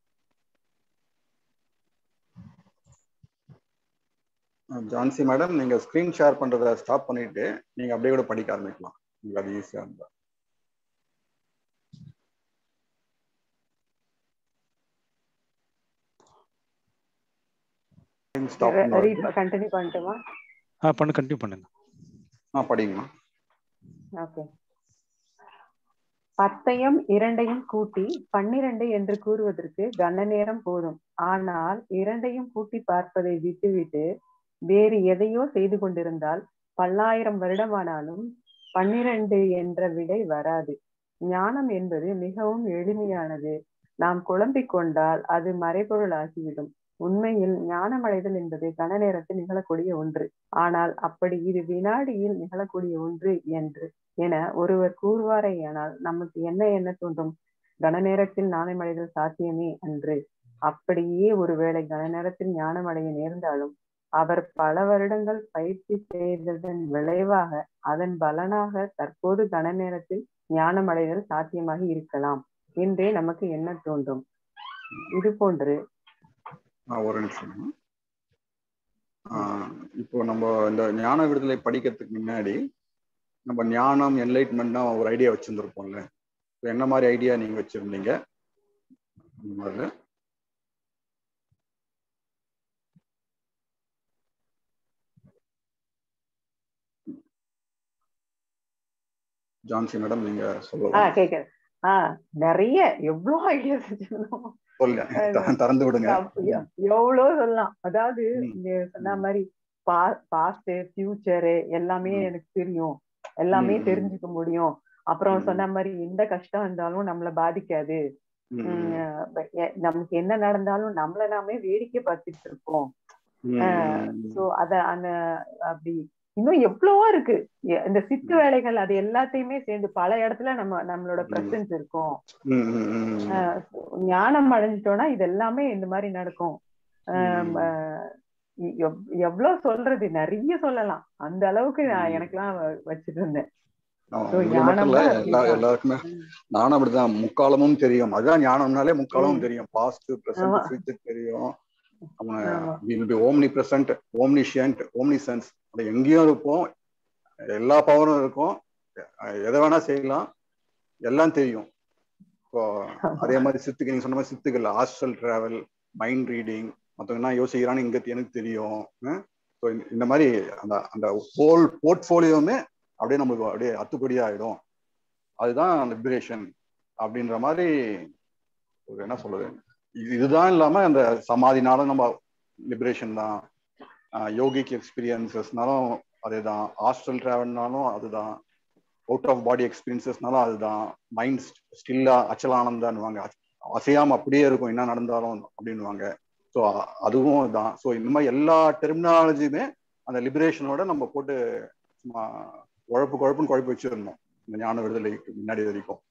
B: ஜான்சி மேடம் நீங்க ஸ்கிரீன் ஷேர் பண்றத ஸ்டாப் பண்ணிட்டு நீங்க அப்படியே கூட படிக்க ஆரம்பிக்கலாம் உங்களுக்கு அது ஈஸியா இருந்தா ஸ்டாப்
C: கண்டினியூ பண்ணட்டுமா
A: ஆ பண்ணு கண்டினியூ பண்ணுங்க
B: ஆ படிங்கம்மா
C: ஓகே பத்தையும் இரண்டையும் கூட்டி பன்னிரண்டு என்று கூறுவதற்கு கன நேரம் போதும் ஆனால் இரண்டையும் கூட்டி பார்ப்பதை விட்டுவிட்டு வேறு எதையோ செய்து கொண்டிருந்தால் பல்லாயிரம் வருடமானாலும் பன்னிரண்டு என்ற விடை வராது ஞானம் என்பது மிகவும் எளிமையானது நாம் குழம்பிக் கொண்டால் அது மறைபொருள் ஆகிவிடும் உண்மையில் ஞானமடைதல் என்பது கன நேரத்தில் நிகழக்கூடிய ஒன்று ஆனால் அப்படி இது வினாடியில் நிகழக்கூடிய ஒன்று என்று என ஒருவர் கூறுவாரேயானால் நமக்கு என்ன என்ன தோன்றும் கன நேரத்தில் ஞானமடைதல் சாத்தியமே அன்று அப்படியே ஒருவேளை கன நேரத்தில் ஞானமடைய நேர்ந்தாலும் அவர் பல வருடங்கள் பயிற்சி செய்ததன் விளைவாக அதன் பலனாக தற்போது கன நேரத்தில் ஞானமடைதல் சாத்தியமாகி இருக்கலாம் என்றே நமக்கு என்ன தோன்றும் இது போன்று
B: ஆ, ஒரு நிமிஷம் ஆ, இப்போ நம்ம இந்த ஞான விடுதலை படிக்கிறதுக்கு முன்னாடி நம்ம ஞானம் என்லைட்மெண்ட்னா ஒரு ஐடியா வச்சிருந்துருப்போம்ல இப்போ என்ன மாதிரி ஐடியா நீங்க வச்சிருந்தீங்க இந்த மாதிரி ஜான்சி மேடம் நீங்க
C: ஆஹ்
B: சொல்லலாம்
C: கேக்குது ஆஹ் நிறைய எவ்வளவு ஐடியாஸ் வச்சிருந்தோம்
B: சொல்லுங்க த- திறந்து விடுங்க
C: எவ்- எவ்வளவு சொல்லலாம் அதாவது
B: ம்.
C: நீங்க சொன்ன மாதிரி பாஸ்ட் ஃபியூச்சரு எல்லாமே
B: ம்.
C: எனக்கு தெரியும் எல்லாமே
B: ம்.
C: தெரிஞ்சுக்க முடியும் அப்புறம்
B: ம்.
C: சொன்ன மாதிரி எந்த கஷ்டம் இருந்தாலும் நம்மள பாதிக்காது
B: ம்,
C: உம் அஹ் எ- நமக்கு என்ன நடந்தாலும் நம்மள நாமே வேடிக்கை பார்த்துட்டு இருப்போம்
B: ம், ம்,
C: சோ அத அந்த அப்படி இன்னும் எவ்வளவோ இருக்கு எ- இந்த சித்து வேலைகள் அது எல்லாத்தையுமே சேர்ந்து பல இடத்துல நம்ம நம்மளோட
B: ம்.
C: பிரசன்ஸ் இருக்கும்
B: ம், ம், ம், ம்.
C: ஆஹ் ஞானம் அடைஞ்சிட்டோம்னா இது எல்லாமே இந்த மாதிரி நடக்கும் ஆஹ்
B: ம்.
C: ஆஹ் எவ்- எவ்வளவு சொல்றது நிறைய சொல்லலாம் அந்த அளவுக்கு நான்
B: ம்.
C: எனக்கெல்லாம் வ- வச்சிட்டு இருந்தேன்
B: ஆமா,
C: So,
B: உங்களுக்கு மட்டும் இல்ல
C: ஞானம்னா
B: எல்லா
C: இதுதான்.
B: எல்லாருக்குமே
C: ம்.
B: நானும் அப்படிதான் முக்காலமும் தெரியும் அதான் ஞானம்னாலே முக்காலமும்
C: ம்.
B: தெரியும் பாஸ்ட் பிரசன்ட்
C: ஆமா.
B: ஃபியூச்சர் தெரியும் அவன்
C: ஆமா.
B: Will be omnipresent omniscient omni sense அது எங்கேயும் இருப்போம் எல்லா பவரும் இருக்கும் அஹ் எதை வேணா செய்யலாம் எல்லாம் தெரியும் இப்போ அதே மாதிரி சித்துக்கு நீங்க சொன்ன மாதிரி சித்துக்கள் ஹாஸ்டல் டிராவல் மைண்ட் ரீடிங் மற்றவங்க என்ன யோசிக்கிறான்னு இங்க எனக்கு தெரியும் ஸோ இந்த மாதிரி அந்த அந்த ஹோல் போர்ட்ஃபோலியோவுமே அப்படியே நம்மளுக்கு அப்படியே அத்துப்படியா ஆயிடும் அதுதான் லிபரேஷன் அப்படின்ற மாதிரி ஒரு என்ன சொல்றது இது- இதுதான் இல்லாம அந்த சமாதினாலும் நம்ம லிபரேஷன் தான் யோகிக் எக்ஸ்பீரியன்சஸ்னாலும் அதேதான் ஹாஸ்டல் டிராவல்னாலும் அதுதான் அவுட் ஆஃப் பாடி எக்ஸ்பீரியன்சஸ்னாலும் அதுதான் மைண்ட் ஸ்டில்லா அச்சலானந்தான்னுவாங்க அசையாம அப்படியே இருக்கும் என்ன நடந்தாலும் அப்படின்னுவாங்க ஸோ அதுவும் தான் ஸோ இந்த மாதிரி எல்லா டெர்மினாலஜியுமே அந்த லிபரேஷனோட நம்ம போட்டு சும்மா குழப்பு குழப்புன்னு குழப்பி வச்சிருந்தோம் இந்த ஞான விடுதலைக்கு முன்னாடி வரைக்கும்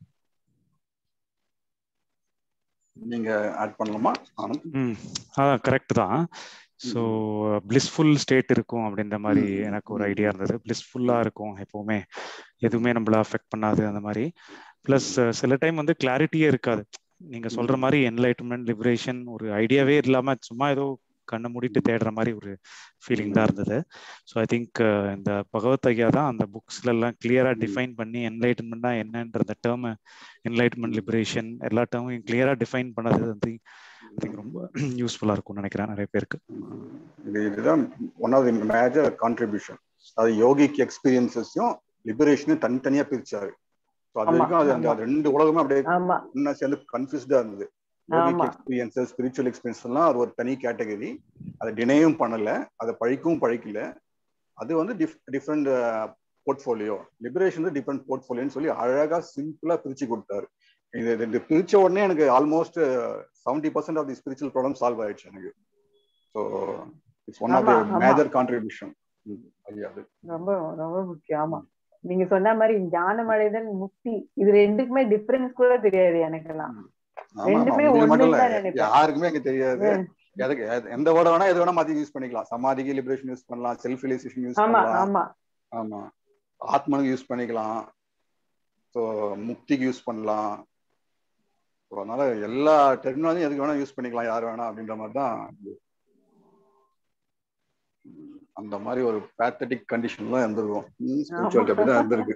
B: நீங்க ஆட் பண்ணலாமா ஆனந்த்
A: ம் அதான் கரெக்ட் தான் ஸோ பிளிஸ்ஃபுல் ஸ்டேட் இருக்கும் அப்படின்ற மாதிரி
B: ம்,
A: எனக்கு ஒரு
B: ம்.
A: ஐடியா இருந்தது பிளிஸ்ஃபுல்லாக இருக்கும் எப்பவுமே எதுவுமே நம்மள அஃபெக்ட் பண்ணாது அந்த மாதிரி ப்ளஸ் சில டைம் வந்து கிளாரிட்டியே இருக்காது நீங்க சொல்ற
B: ம்.
A: மாதிரி என்லைட்மெண்ட் லிபரேஷன் ஒரு ஐடியாவே இல்லாம சும்மா ஏதோ கண்ணை மூடிட்டு தேடுற மாதிரி ஒரு ஃபீலிங் தான் இருந்தது ஸோ ஐ திங்க் இந்த பகவத் ஐயா தான் அந்த புக்ஸ்ல எல்லாம் கிளியரா
B: ம்.
A: டிஃபைன் பண்ணி என்லைட்டன்மெண்ட்னா என்னன்ற அந்த டேர்ம் என்லைட்மெண்ட் லிபரேஷன் எல்லா டேர்மையும் கிளியரா டிஃபைன் பண்ணது வந்து ஐ திங்க் ரொம்ப யூஸ்ஃபுல்லா இருக்கும்னு நினைக்கிறேன் நிறைய பேருக்கு
B: இது இதுதான் one of the major contribution அது யோகிக் எக்ஸ்பீரியன்சஸையும் லிபரேஷனும் தனித்தனியா பிரிச்சாரு ஸோ அது
C: ஆமா,
B: வரைக்கும் அது அந்த
C: ஆமா.
B: அது ரெண்டு உலகமே அப்படியே
C: ஆமா
B: ஒன்னா சேர்ந்து கன்ஃபியூஸ்டா இருந்தது யோகிக்
C: ஆமா.
B: எக்ஸ்பீரியன்சஸ் ஸ்பிரிச்சுவல் எக்ஸ்பீரியன்ஸ் எல்லாம் அது ஒரு தனி கேட்டகரி அதை டினையும் பண்ணல அதை பழிக்கவும் பழிக்கல அது வந்து டிஃப்ரெண்ட் போர்ட்ஃபோலியோ லிபரேஷன் டிஃப்ரெண்ட் போர்ட்ஃபோலியோன்னு சொல்லி அழகா சிம்பிளா பிரிச்சு கொடுத்தாரு இது இது- இது பிரிச்ச உடனே எனக்கு almost seventy percent of the spiritual problem solve ஆயிடுச்சு எனக்கு so it's one of the
C: ஆமா, ஆமா.
B: மேஜர் கான்ட்ரிபியூஷன் ஐயா அது
C: ரொம்ப ரொம்ப முக்கியம் ஆமா நீங்க சொன்ன மாதிரி ஞானம் அடைதல் முக்தி இது ரெண்டுக்குமே டிஃபரன்ஸ் கூட தெரியாது எனக்கெல்லாம்
B: ஆமா, ஆமா.
C: ரெண்டுமே
B: உங்களுக்கு மட்டும் இல்ல
C: ஒண்ணுன்னு தான் நினைப்பேன்.
B: யாருக்குமே அங்க தெரியாது
C: ம்.
B: எதுக்கு எது- எந்த வேர்ட வேணா எது வேணா மாத்தி யூஸ் பண்ணிக்கலாம் சமாதிக்கு லிபரேஷன் யூஸ் பண்ணலாம் செல்ஃப் ரிலைசேஷன் யூஸ்
C: ஆமா
B: பண்ணலாம்
C: ஆமா
B: ஆமா ஆத்மனுக்கு யூஸ் பண்ணிக்கலாம் ஸோ முக்திக்கு யூஸ் பண்ணலாம் ஸோ அதனால எல்லா டெக்னாலஜியும் எதுக்கு வேணா யூஸ் பண்ணிக்கலாம் யார் வேணா அப்படின்ற மாதிரி தான் இது. உம், அந்த மாதிரி ஒரு பேத்தட்டிக் கண்டிஷன்லாம் இருந்திருக்கும் ஸ்பிரிச்சுவாலிட்டி அப்படி தான் இருந்திருக்கு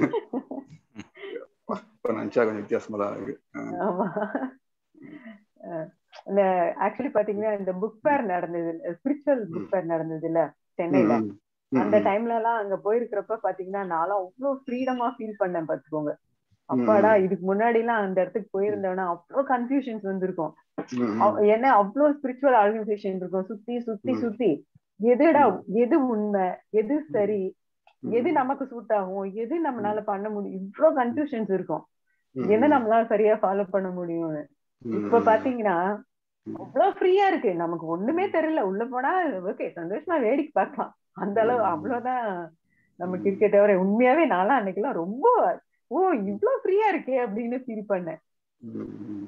B: இப்போ நினச்சா கொஞ்சம் வித்தியாசமா தான் இருக்கு
C: ஆமா அஹ் இந்த ஆக்சுவலி பாத்தீங்கன்னா இந்த புக் ஃபேர் நடந்தது ஸ்பிரிச்சுவல் புக் ஃபேர் நடந்தது இல்ல சென்னையில
B: ம், ம்,
C: அந்த
B: ம்,
C: டைம்ல எல்லாம் அங்க போயிருக்கிறப்ப பாத்தீங்கன்னா நான்லாம் அவ்வளவு ஃப்ரீடமா ஃபீல் பண்ணேன் பாத்துக்கோங்க அப்பாடா இதுக்கு முன்னாடி எல்லாம் அந்த இடத்துக்கு போயிருந்தேன்னா அவ்வளவு கன்ஃபியூஷன்ஸ் வந்திருக்கும்
B: ம்,
C: அவ்- ஏன்னா அவ்வளவு ஸ்பிரிச்சுவல் ஆர்கனைசேஷன் இருக்கும் சுத்தி சுத்தி
B: ம்.
C: சுத்தி எதுடா எது உண்மை எது சரி
B: ம்,
C: எது நமக்கு சூட் ஆகும் எது நம்மளால பண்ண முடியும் இவ்வளவு கன்ஃபியூஷன்ஸ் இருக்கும்
B: ம்,
C: எதை நம்மளால சரியா ஃபாலோ பண்ண முடியும்னு
B: ம்,
C: இப்ப பாத்தீங்கன்னா
B: ம்.
C: அவ்வளவு ஃப்ரீயா இருக்கு நமக்கு ஒண்ணுமே தெரியல உள்ள போனா ஓகே சந்தோஷமா வேடிக்கை பார்க்கலாம் அந்த அளவு
B: ம்.
C: அவ்வளவுதான் நமக்கு இருக்கே தவிர உண்மையாவே நான்லாம் அன்னைக்கெல்லாம் ரொம்ப ஓ இவ்வளவு ஃப்ரீயா இருக்கே அப்படின்னு ஃபீல் பண்ணேன்
B: ம், ம்.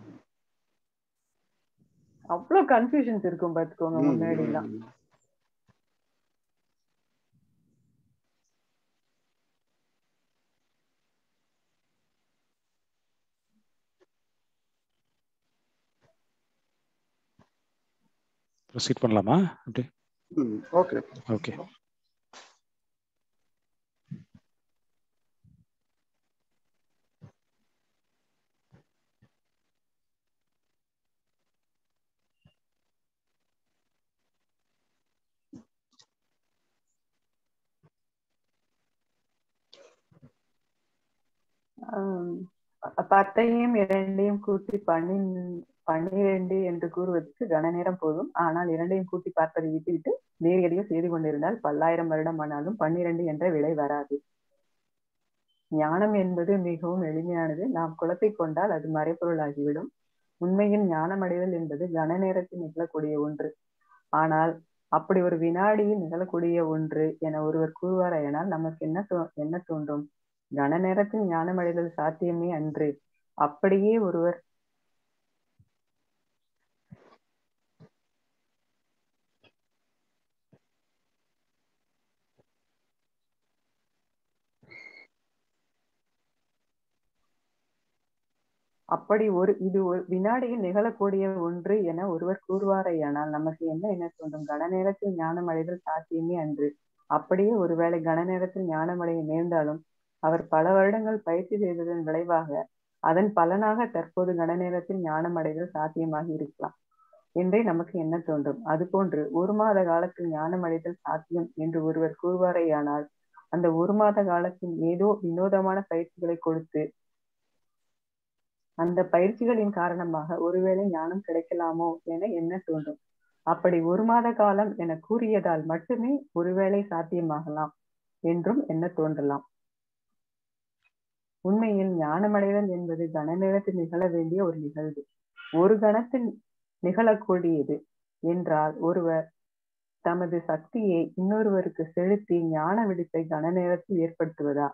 C: அவ்வளவு கன்ஃபியூஷன்ஸ் இருக்கும் பாத்துக்கோங்க
B: ம்,
C: முன்னாடி எல்லாம்
B: ம்.
A: ப்ரொசீட் பண்ணலாமா அப்படி
B: ம், ஓகே
A: ஓகே
C: ஆம், பத்தையும் இரண்டையும் கூட்டி பண்ணி பன்னிரண்டு என்று கூறுவதற்கு கன நேரம் போதும் ஆனால் இரண்டையும் கூட்டி பார்ப்பதை விட்டுவிட்டு வேறு எதையோ செய்து கொண்டிருந்தால் பல்லாயிரம் வருடம் ஆனாலும் பன்னிரண்டு என்ற விலை வராது ஞானம் என்பது மிகவும் எளிமையானது நாம் குழப்பிக் கொண்டால் அது மறைப்பொருளாகிவிடும் உண்மையில் ஞானம் அடைதல் என்பது கன நேரத்தில் நிகழக்கூடிய ஒன்று ஆனால் அப்படி ஒரு வினாடியில் நிகழக்கூடிய ஒன்று என ஒருவர் கூறுவாராயினால் நமக்கு என்ன தோ- என்ன தோன்றும் கன நேரத்தில் ஞானம் அடைதல் சாத்தியமே அன்று அப்படியே ஒருவர் அப்படி ஒரு இது ஒரு வினாடியில் நிகழக்கூடிய ஒன்று என ஒருவர் கூறுவாரையானால் நமக்கு என்ன என்ன தோன்றும் கன நேரத்தில் ஞானம் அடைதல் சாத்தியமே அன்று அப்படியே ஒருவேளை கன நேரத்தில் ஞானம் அடைய நேர்ந்தாலும் அவர் பல வருடங்கள் பயிற்சி செய்ததன் விளைவாக அதன் பலனாக தற்போது கன நேரத்தில் ஞானம் அடைதல் சாத்தியமாகி இருக்கலாம் என்றே நமக்கு என்ன தோன்றும் அதுபோன்று ஒரு மாத காலத்தில் ஞானம் அடைதல் சாத்தியம் என்று ஒருவர் கூறுவாரேயானால் அந்த ஒரு மாத காலத்தில் ஏதோ வினோதமான பயிற்சிகளை கொடுத்து அந்த பயிற்சிகளின் காரணமாக ஒருவேளை ஞானம் கிடைக்கலாமோ என என்ன தோன்றும் அப்படி ஒரு மாத காலம் என கூறியதால் மட்டுமே ஒருவேளை சாத்தியமாகலாம் என்றும் என்ன தோன்றலாம் உண்மையில் ஞானமடைதல் என்பது கன நேரத்தில் நிகழ வேண்டிய ஒரு நிகழ்வு ஒரு கணத்தில் நிகழக்கூடியது என்றால் ஒருவர் தமது சக்தியை இன்னொருவருக்கு செலுத்தி ஞான விடுப்பை கன நேரத்தில் ஏற்படுத்துவதா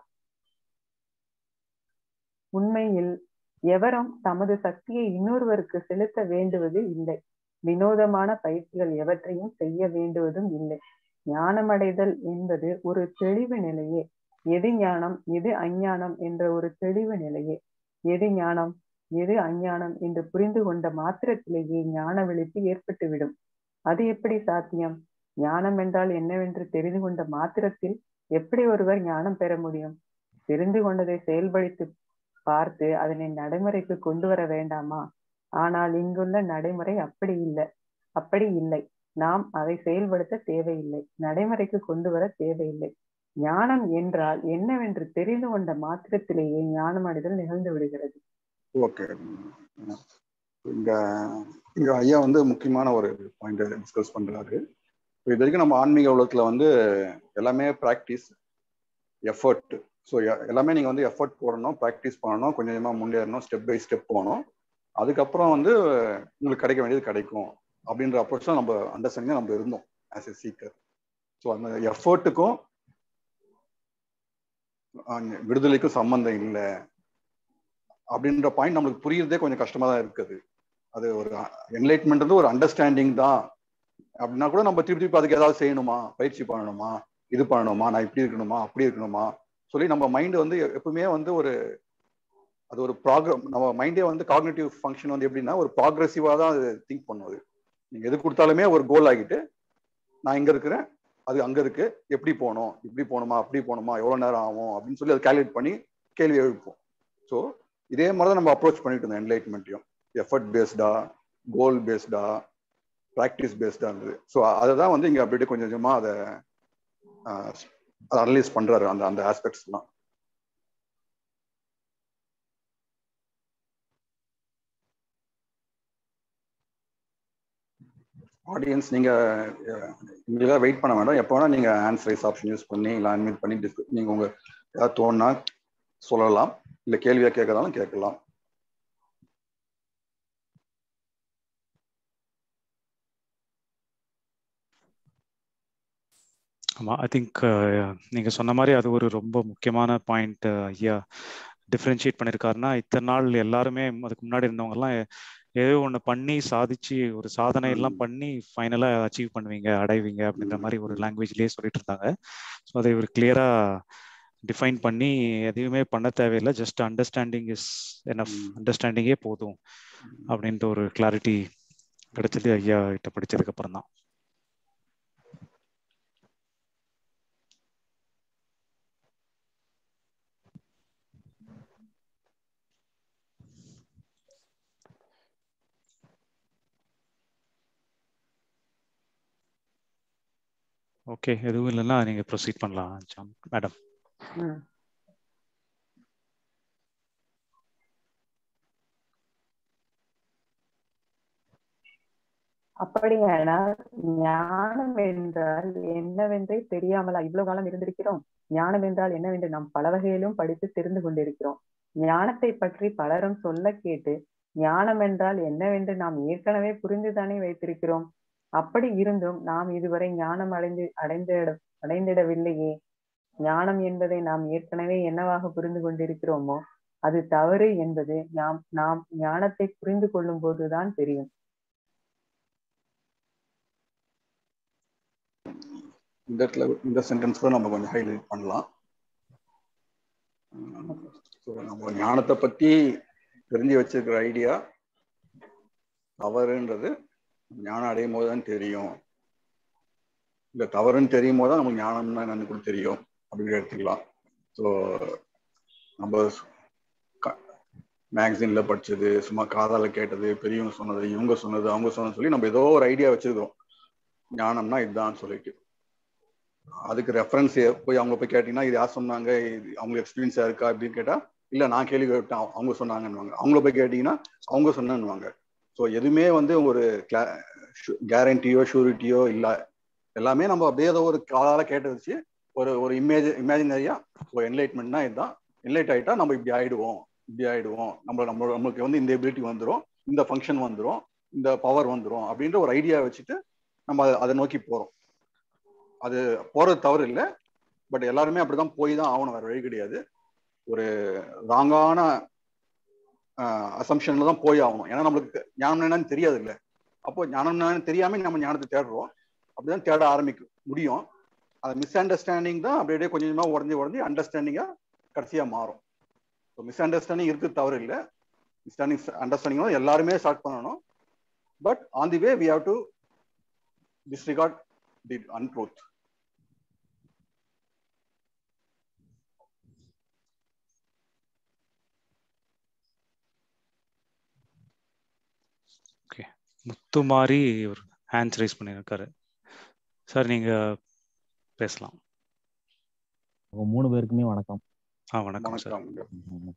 C: உண்மையில் எவரும் தமது சக்தியை இன்னொருவருக்கு செலுத்த வேண்டுவது இல்லை வினோதமான பயிற்சிகள் எவற்றையும் செய்ய வேண்டுவதும் இல்லை ஞானமடைதல் என்பது ஒரு தெளிவு நிலையே எது ஞானம் எது அஞ்ஞானம் என்ற ஒரு தெளிவு நிலையே எது ஞானம் எது அஞ்ஞானம் என்று புரிந்து கொண்ட மாத்திரத்திலேயே ஞான விழிப்பு ஏற்பட்டுவிடும் அது எப்படி சாத்தியம் ஞானம் என்றால் என்னவென்று தெரிந்து கொண்ட மாத்திரத்தில் எப்படி ஒருவர் ஞானம் பெற முடியும் தெரிந்து கொண்டதை செயல்படுத்தி பார்த்து அதனை நடைமுறைக்கு கொண்டு வர வேண்டாமா ஆனால் இங்குள்ள நடைமுறை அப்படி இல்லை அப்படி இல்லை நாம் அதை செயல்படுத்த தேவையில்லை நடைமுறைக்கு கொண்டு வர தேவையில்லை ஞானம் என்றால் என்னவென்று தெரிந்து கொண்ட மாத்திரத்திலேயே ஞானம் அடைதல் நிகழ்ந்து விடுகிறது
B: ஓகே இங்க இங்க ஐயா வந்து முக்கியமான ஒரு பாயிண்ட் டிஸ்கஸ் பண்றாரு இது வரைக்கும் நம்ம ஆன்மீக உலகத்துல வந்து எல்லாமே ப்ராக்டிஸ் எஃபர்ட் ஸோ எல்லாமே நீங்கள் வந்து எஃபர்ட் போடணும் ப்ராக்டிஸ் பண்ணணும் கொஞ்சம் கொஞ்சமாக முன்னேறணும் ஸ்டெப் பை ஸ்டெப் போகணும் அதுக்கப்புறம் வந்து உங்களுக்கு கிடைக்க வேண்டியது கிடைக்கும் அப்படின்ற அப்ரோச் தான் நம்ம அண்டர்ஸ்டாண்டிங் நம்ம இருந்தோம் ஆஸ் எ சீக்கர் ஸோ அந்த எஃபர்ட்டுக்கும் விடுதலைக்கும் சம்மந்தம் இல்லை அப்படின்ற பாயிண்ட் நம்மளுக்கு புரியுறதே கொஞ்சம் கஷ்டமா தான் இருக்குது அது ஒரு என்லைட்மெண்ட் வந்து ஒரு அண்டர்ஸ்டாண்டிங் தான் அப்படின்னா கூட நம்ம திருப்பி திருப்பி அதுக்கு ஏதாவது செய்யணுமா பயிற்சி பண்ணணுமா இது பண்ணணுமா நான் இப்படி இருக்கணுமா அப்படி இருக்கணுமா சொல்லி நம்ம மைண்டு வந்து எப்பவுமே வந்து ஒரு அது ஒரு ப்ராக்ர நம்ம மைண்டே வந்து காக்னேட்டிவ் ஃபங்க்ஷன் வந்து எப்படின்னா ஒரு ப்ராக்ரெசிவாக தான் அது திங்க் பண்ணுவது நீங்கள் எது கொடுத்தாலுமே ஒரு கோல் ஆகிட்டு நான் இங்கே இருக்கிறேன் அது அங்கே இருக்கு எப்படி போகணும் இப்படி போகணுமா அப்படி போகணுமா எவ்வளோ நேரம் ஆகும் அப்படின்னு சொல்லி அதை கால்குலேட் பண்ணி கேள்வி எழுப்போம் ஸோ இதே மாதிரி தான் நம்ம அப்ரோச் பண்ணிட்டு இருந்தோம் என்லைட்மெண்ட்டையும் எஃபர்ட் பேஸ்டா கோல் பேஸ்டா ப்ராக்டிஸ் பேஸ்டா இருந்தது ஸோ அதை தான் வந்து இங்கே அப்படியே கொஞ்சம் கொஞ்சமாக அதை அதை அனலைஸ் பண்றாரு அந்த அந்த ஆஸ்பெக்ட்ஸ்லாம் ஆடியன்ஸ் நீங்க உங்களுக்காக வெயிட் பண்ண வேண்டாம் எப்போ வேணா நீங்க ஆன்சர் ரைஸ் ஆப்ஷன் யூஸ் பண்ணி இல்லை அன்மியூட் பண்ணி டிஸ்க நீங்க உங்க ஏதாவது தோணுனா சொல்லலாம் இல்லை கேள்வியா கேட்கறதாலும் கேட்கலாம்
A: ஆமாம் ஐ திங்க் நீங்கள் சொன்ன மாதிரி அது ஒரு ரொம்ப முக்கியமான பாயிண்ட் ஐயா டிஃப்ரென்ஷியேட் பண்ணியிருக்காருன்னா இத்தனை நாள் எல்லாருமே அதுக்கு முன்னாடி இருந்தவங்கலாம் ஏதோ ஒன்று பண்ணி சாதிச்சு ஒரு சாதனை எல்லாம் பண்ணி ஃபைனலாக அச்சீவ் பண்ணுவீங்க அடைவீங்க அப்படின்ற மாதிரி ஒரு லாங்குவேஜ்லேயே சொல்லிட்டு இருந்தாங்க ஸோ அதை ஒரு கிளியராக டிஃபைன் பண்ணி எதையுமே பண்ண தேவையில்லை ஜஸ்ட் அண்டர்ஸ்டாண்டிங் இஸ் எனஃப் அண்டர்ஸ்டாண்டிங்கே போதும் அப்படின்ற ஒரு கிளாரிட்டி கிடைச்சது ஐயா கிட்ட படிச்சதுக்கு அப்புறம் தான் ஓகே எதுவும் இல்லைன்னா நீங்க ப்ரொசீட் பண்ணலாம் ஜான் மேடம்
C: அப்படியானால் ஞானம் என்றால் என்னவென்றே தெரியாமலா இவ்வளவு காலம் இருந்திருக்கிறோம் ஞானம் என்றால் என்னவென்று நாம் பல வகையிலும் படித்து தெரிந்து கொண்டிருக்கிறோம் ஞானத்தை பற்றி பலரும் சொல்ல கேட்டு ஞானம் என்றால் என்னவென்று நாம் ஏற்கனவே புரிந்துதானே வைத்திருக்கிறோம் அப்படி இருந்தும் நாம் இதுவரை ஞானம் அடைந்து அடைந்திட அடைந்திடவில்லையே ஞானம் என்பதை நாம் ஏற்கனவே என்னவாக புரிந்து கொண்டிருக்கிறோமோ அது தவறு என்பது நாம் நாம் ஞானத்தை புரிந்து கொள்ளும் போதுதான் தெரியும்
B: இந்த இடத்துல இந்த சென்டென்ஸ் கூட நம்ம கொஞ்சம் ஹைலைட் பண்ணலாம் ஸோ நம்ம ஞானத்தை பத்தி தெரிஞ்சு வச்சிருக்கிற ஐடியா தவறுன்றது ஞானம் அடையும் போது தான் தெரியும் இல்லை தவறுன்னு தெரியும் போது தான் நமக்கு ஞானம்னா என்னன்னு கூட தெரியும் அப்படின்னு எடுத்துக்கலாம் ஸோ நம்ம மேகசின்ல படிச்சது சும்மா காதால கேட்டது பெரியவங்க சொன்னது இவங்க சொன்னது அவங்க சொன்னது சொல்லி நம்ம ஏதோ ஒரு ஐடியா வச்சிருக்கிறோம் ஞானம்னா இதுதான் சொல்லிட்டு அதுக்கு ரெஃபரன்ஸ் போய் அவங்க போய் கேட்டீங்கன்னா இது யார் சொன்னாங்க இது அவங்களுக்கு எக்ஸ்பீரியன்ஸா இருக்கா அப்படின்னு கேட்டா இல்ல நான் கேள்வி கேட்டேன் அவங்க சொன்னாங்கன்னுவாங்க அவங்கள போய் கேட்டீங்கன்னா அவங்க சொன்னேன்னுவாங்க ஸோ எதுவுமே வந்து ஒரு கேரண்டியோ ஷூரிட்டியோ இல்லை எல்லாமே நம்ம அப்படியே ஏதோ ஒரு காதால கேட்டு வச்சு ஒரு ஒரு இமேஜ் இமேஜினரியா ஒரு என்லைட்மெண்ட்னா இதுதான் என்லைட் ஆயிட்டா நம்ம இப்படி ஆயிடுவோம் இப்படி ஆயிடுவோம் நம்ம நம்ம நம்மளுக்கு வந்து இந்த எபிலிட்டி வந்துடும் இந்த ஃபங்க்ஷன் வந்துடும் இந்த பவர் வந்துடும் அப்படின்ற ஒரு ஐடியா வச்சுட்டு நம்ம அதை நோக்கி போறோம் அது போறது தவறு இல்லை பட் எல்லாருமே அப்படிதான் போய் தான் ஆகணும் வேற வழி கிடையாது ஒரு ராங்கான அசம்ஷன்ல தான் போய் ஆகணும் ஏன்னா நம்மளுக்கு ஞானம் என்னன்னு தெரியாது இல்லை அப்போ ஞானம் என்னன்னு தெரியாம நம்ம ஞானத்தை தேடுறோம் அப்படிதான் தேட ஆரம்பிக்க முடியும் அது மிஸ் அண்டர்ஸ்டாண்டிங் தான் அப்படியே கொஞ்சம் கொஞ்சமாக உடஞ்சி உடஞ்சி அண்டர்ஸ்டாண்டிங்கா கடைசியா மாறும் ஸோ மிஸ் அண்டர்ஸ்டாண்டிங் இருக்குது தவறு இல்லை மிஸ் அண்டர்ஸ்டாண்டிங் எல்லாருமே ஸ்டார்ட் பண்ணணும் but on the way we have to disregard the untruth.
A: Okay முத்து மாதிரி ஒரு ஹேண்ட்ஸ் ரைஸ் பண்ணியிருக்காரு சார் நீங்க பேசலாம்
E: உங்க மூணு பேருக்குமே வணக்கம்
A: ஆ வணக்கம் சார்
B: வணக்கம்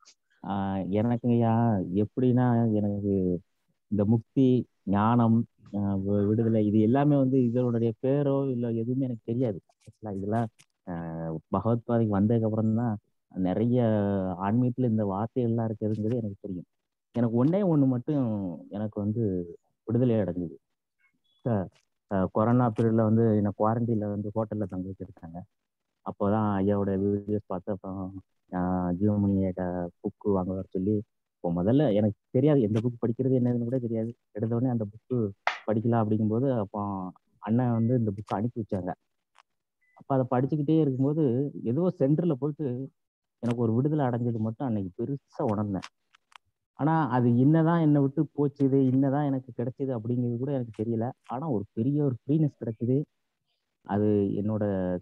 E: ஆஹ் எனக்குங்கய்யா எப்படின்னா எனக்கு இந்த முக்தி ஞானம் ஆஹ் வி- விடுதலை இது எல்லாமே வந்து இதனுடைய பேரோ இல்லை எதுவுமே எனக்கு தெரியாது ஆக்சுவலா இதெல்லாம் ஆஹ் பகவத் பாதைக்கு வந்ததுக்கு அப்புறம் தான் நிறைய ஆன்மீகத்துல இந்த வார்த்தைகள்லாம் இருக்குதுங்கிறது எனக்கு தெரியும் எனக்கு ஒண்ணே ஒண்ணு மட்டும் எனக்கு வந்து விடுதலை அடைஞ்சது சார் கொரோனா பீரியட்ல வந்து என்னை குவாரண்டைன்ல வந்து ஹோட்டல்ல தங்க வச்சிருக்காங்க அப்போதான் ஐயாவோட வீடியோஸ் பார்த்து அப்புறம் ஜியோமணியோட புக்கு வாங்க வர சொல்லி இப்போ முதல்ல எனக்கு தெரியாது எந்த புக் படிக்கிறது என்னதுன்னு கூட தெரியாது எடுத்த உடனே அந்த புக்கு படிக்கலாம் அப்படிங்கும்போது அப்போ அண்ணன் வந்து இந்த புக்கை அனுப்பி வச்சாங்க அப்போ அதை படிச்சுக்கிட்டே இருக்கும்போது ஏதோ சென்டரில் போயிட்டு எனக்கு ஒரு விடுதலை அடைஞ்சது மட்டும் அன்னைக்கு பெருசாக உணர்ந்தேன் ஆனால் அது என்னதான் என்னை விட்டு போச்சுது என்னதான் எனக்கு கிடைச்சது அப்படிங்கிறது கூட எனக்கு தெரியல ஆனால் ஒரு பெரிய ஒரு ஃப்ரீனஸ் கிடைச்சது அது என்னோட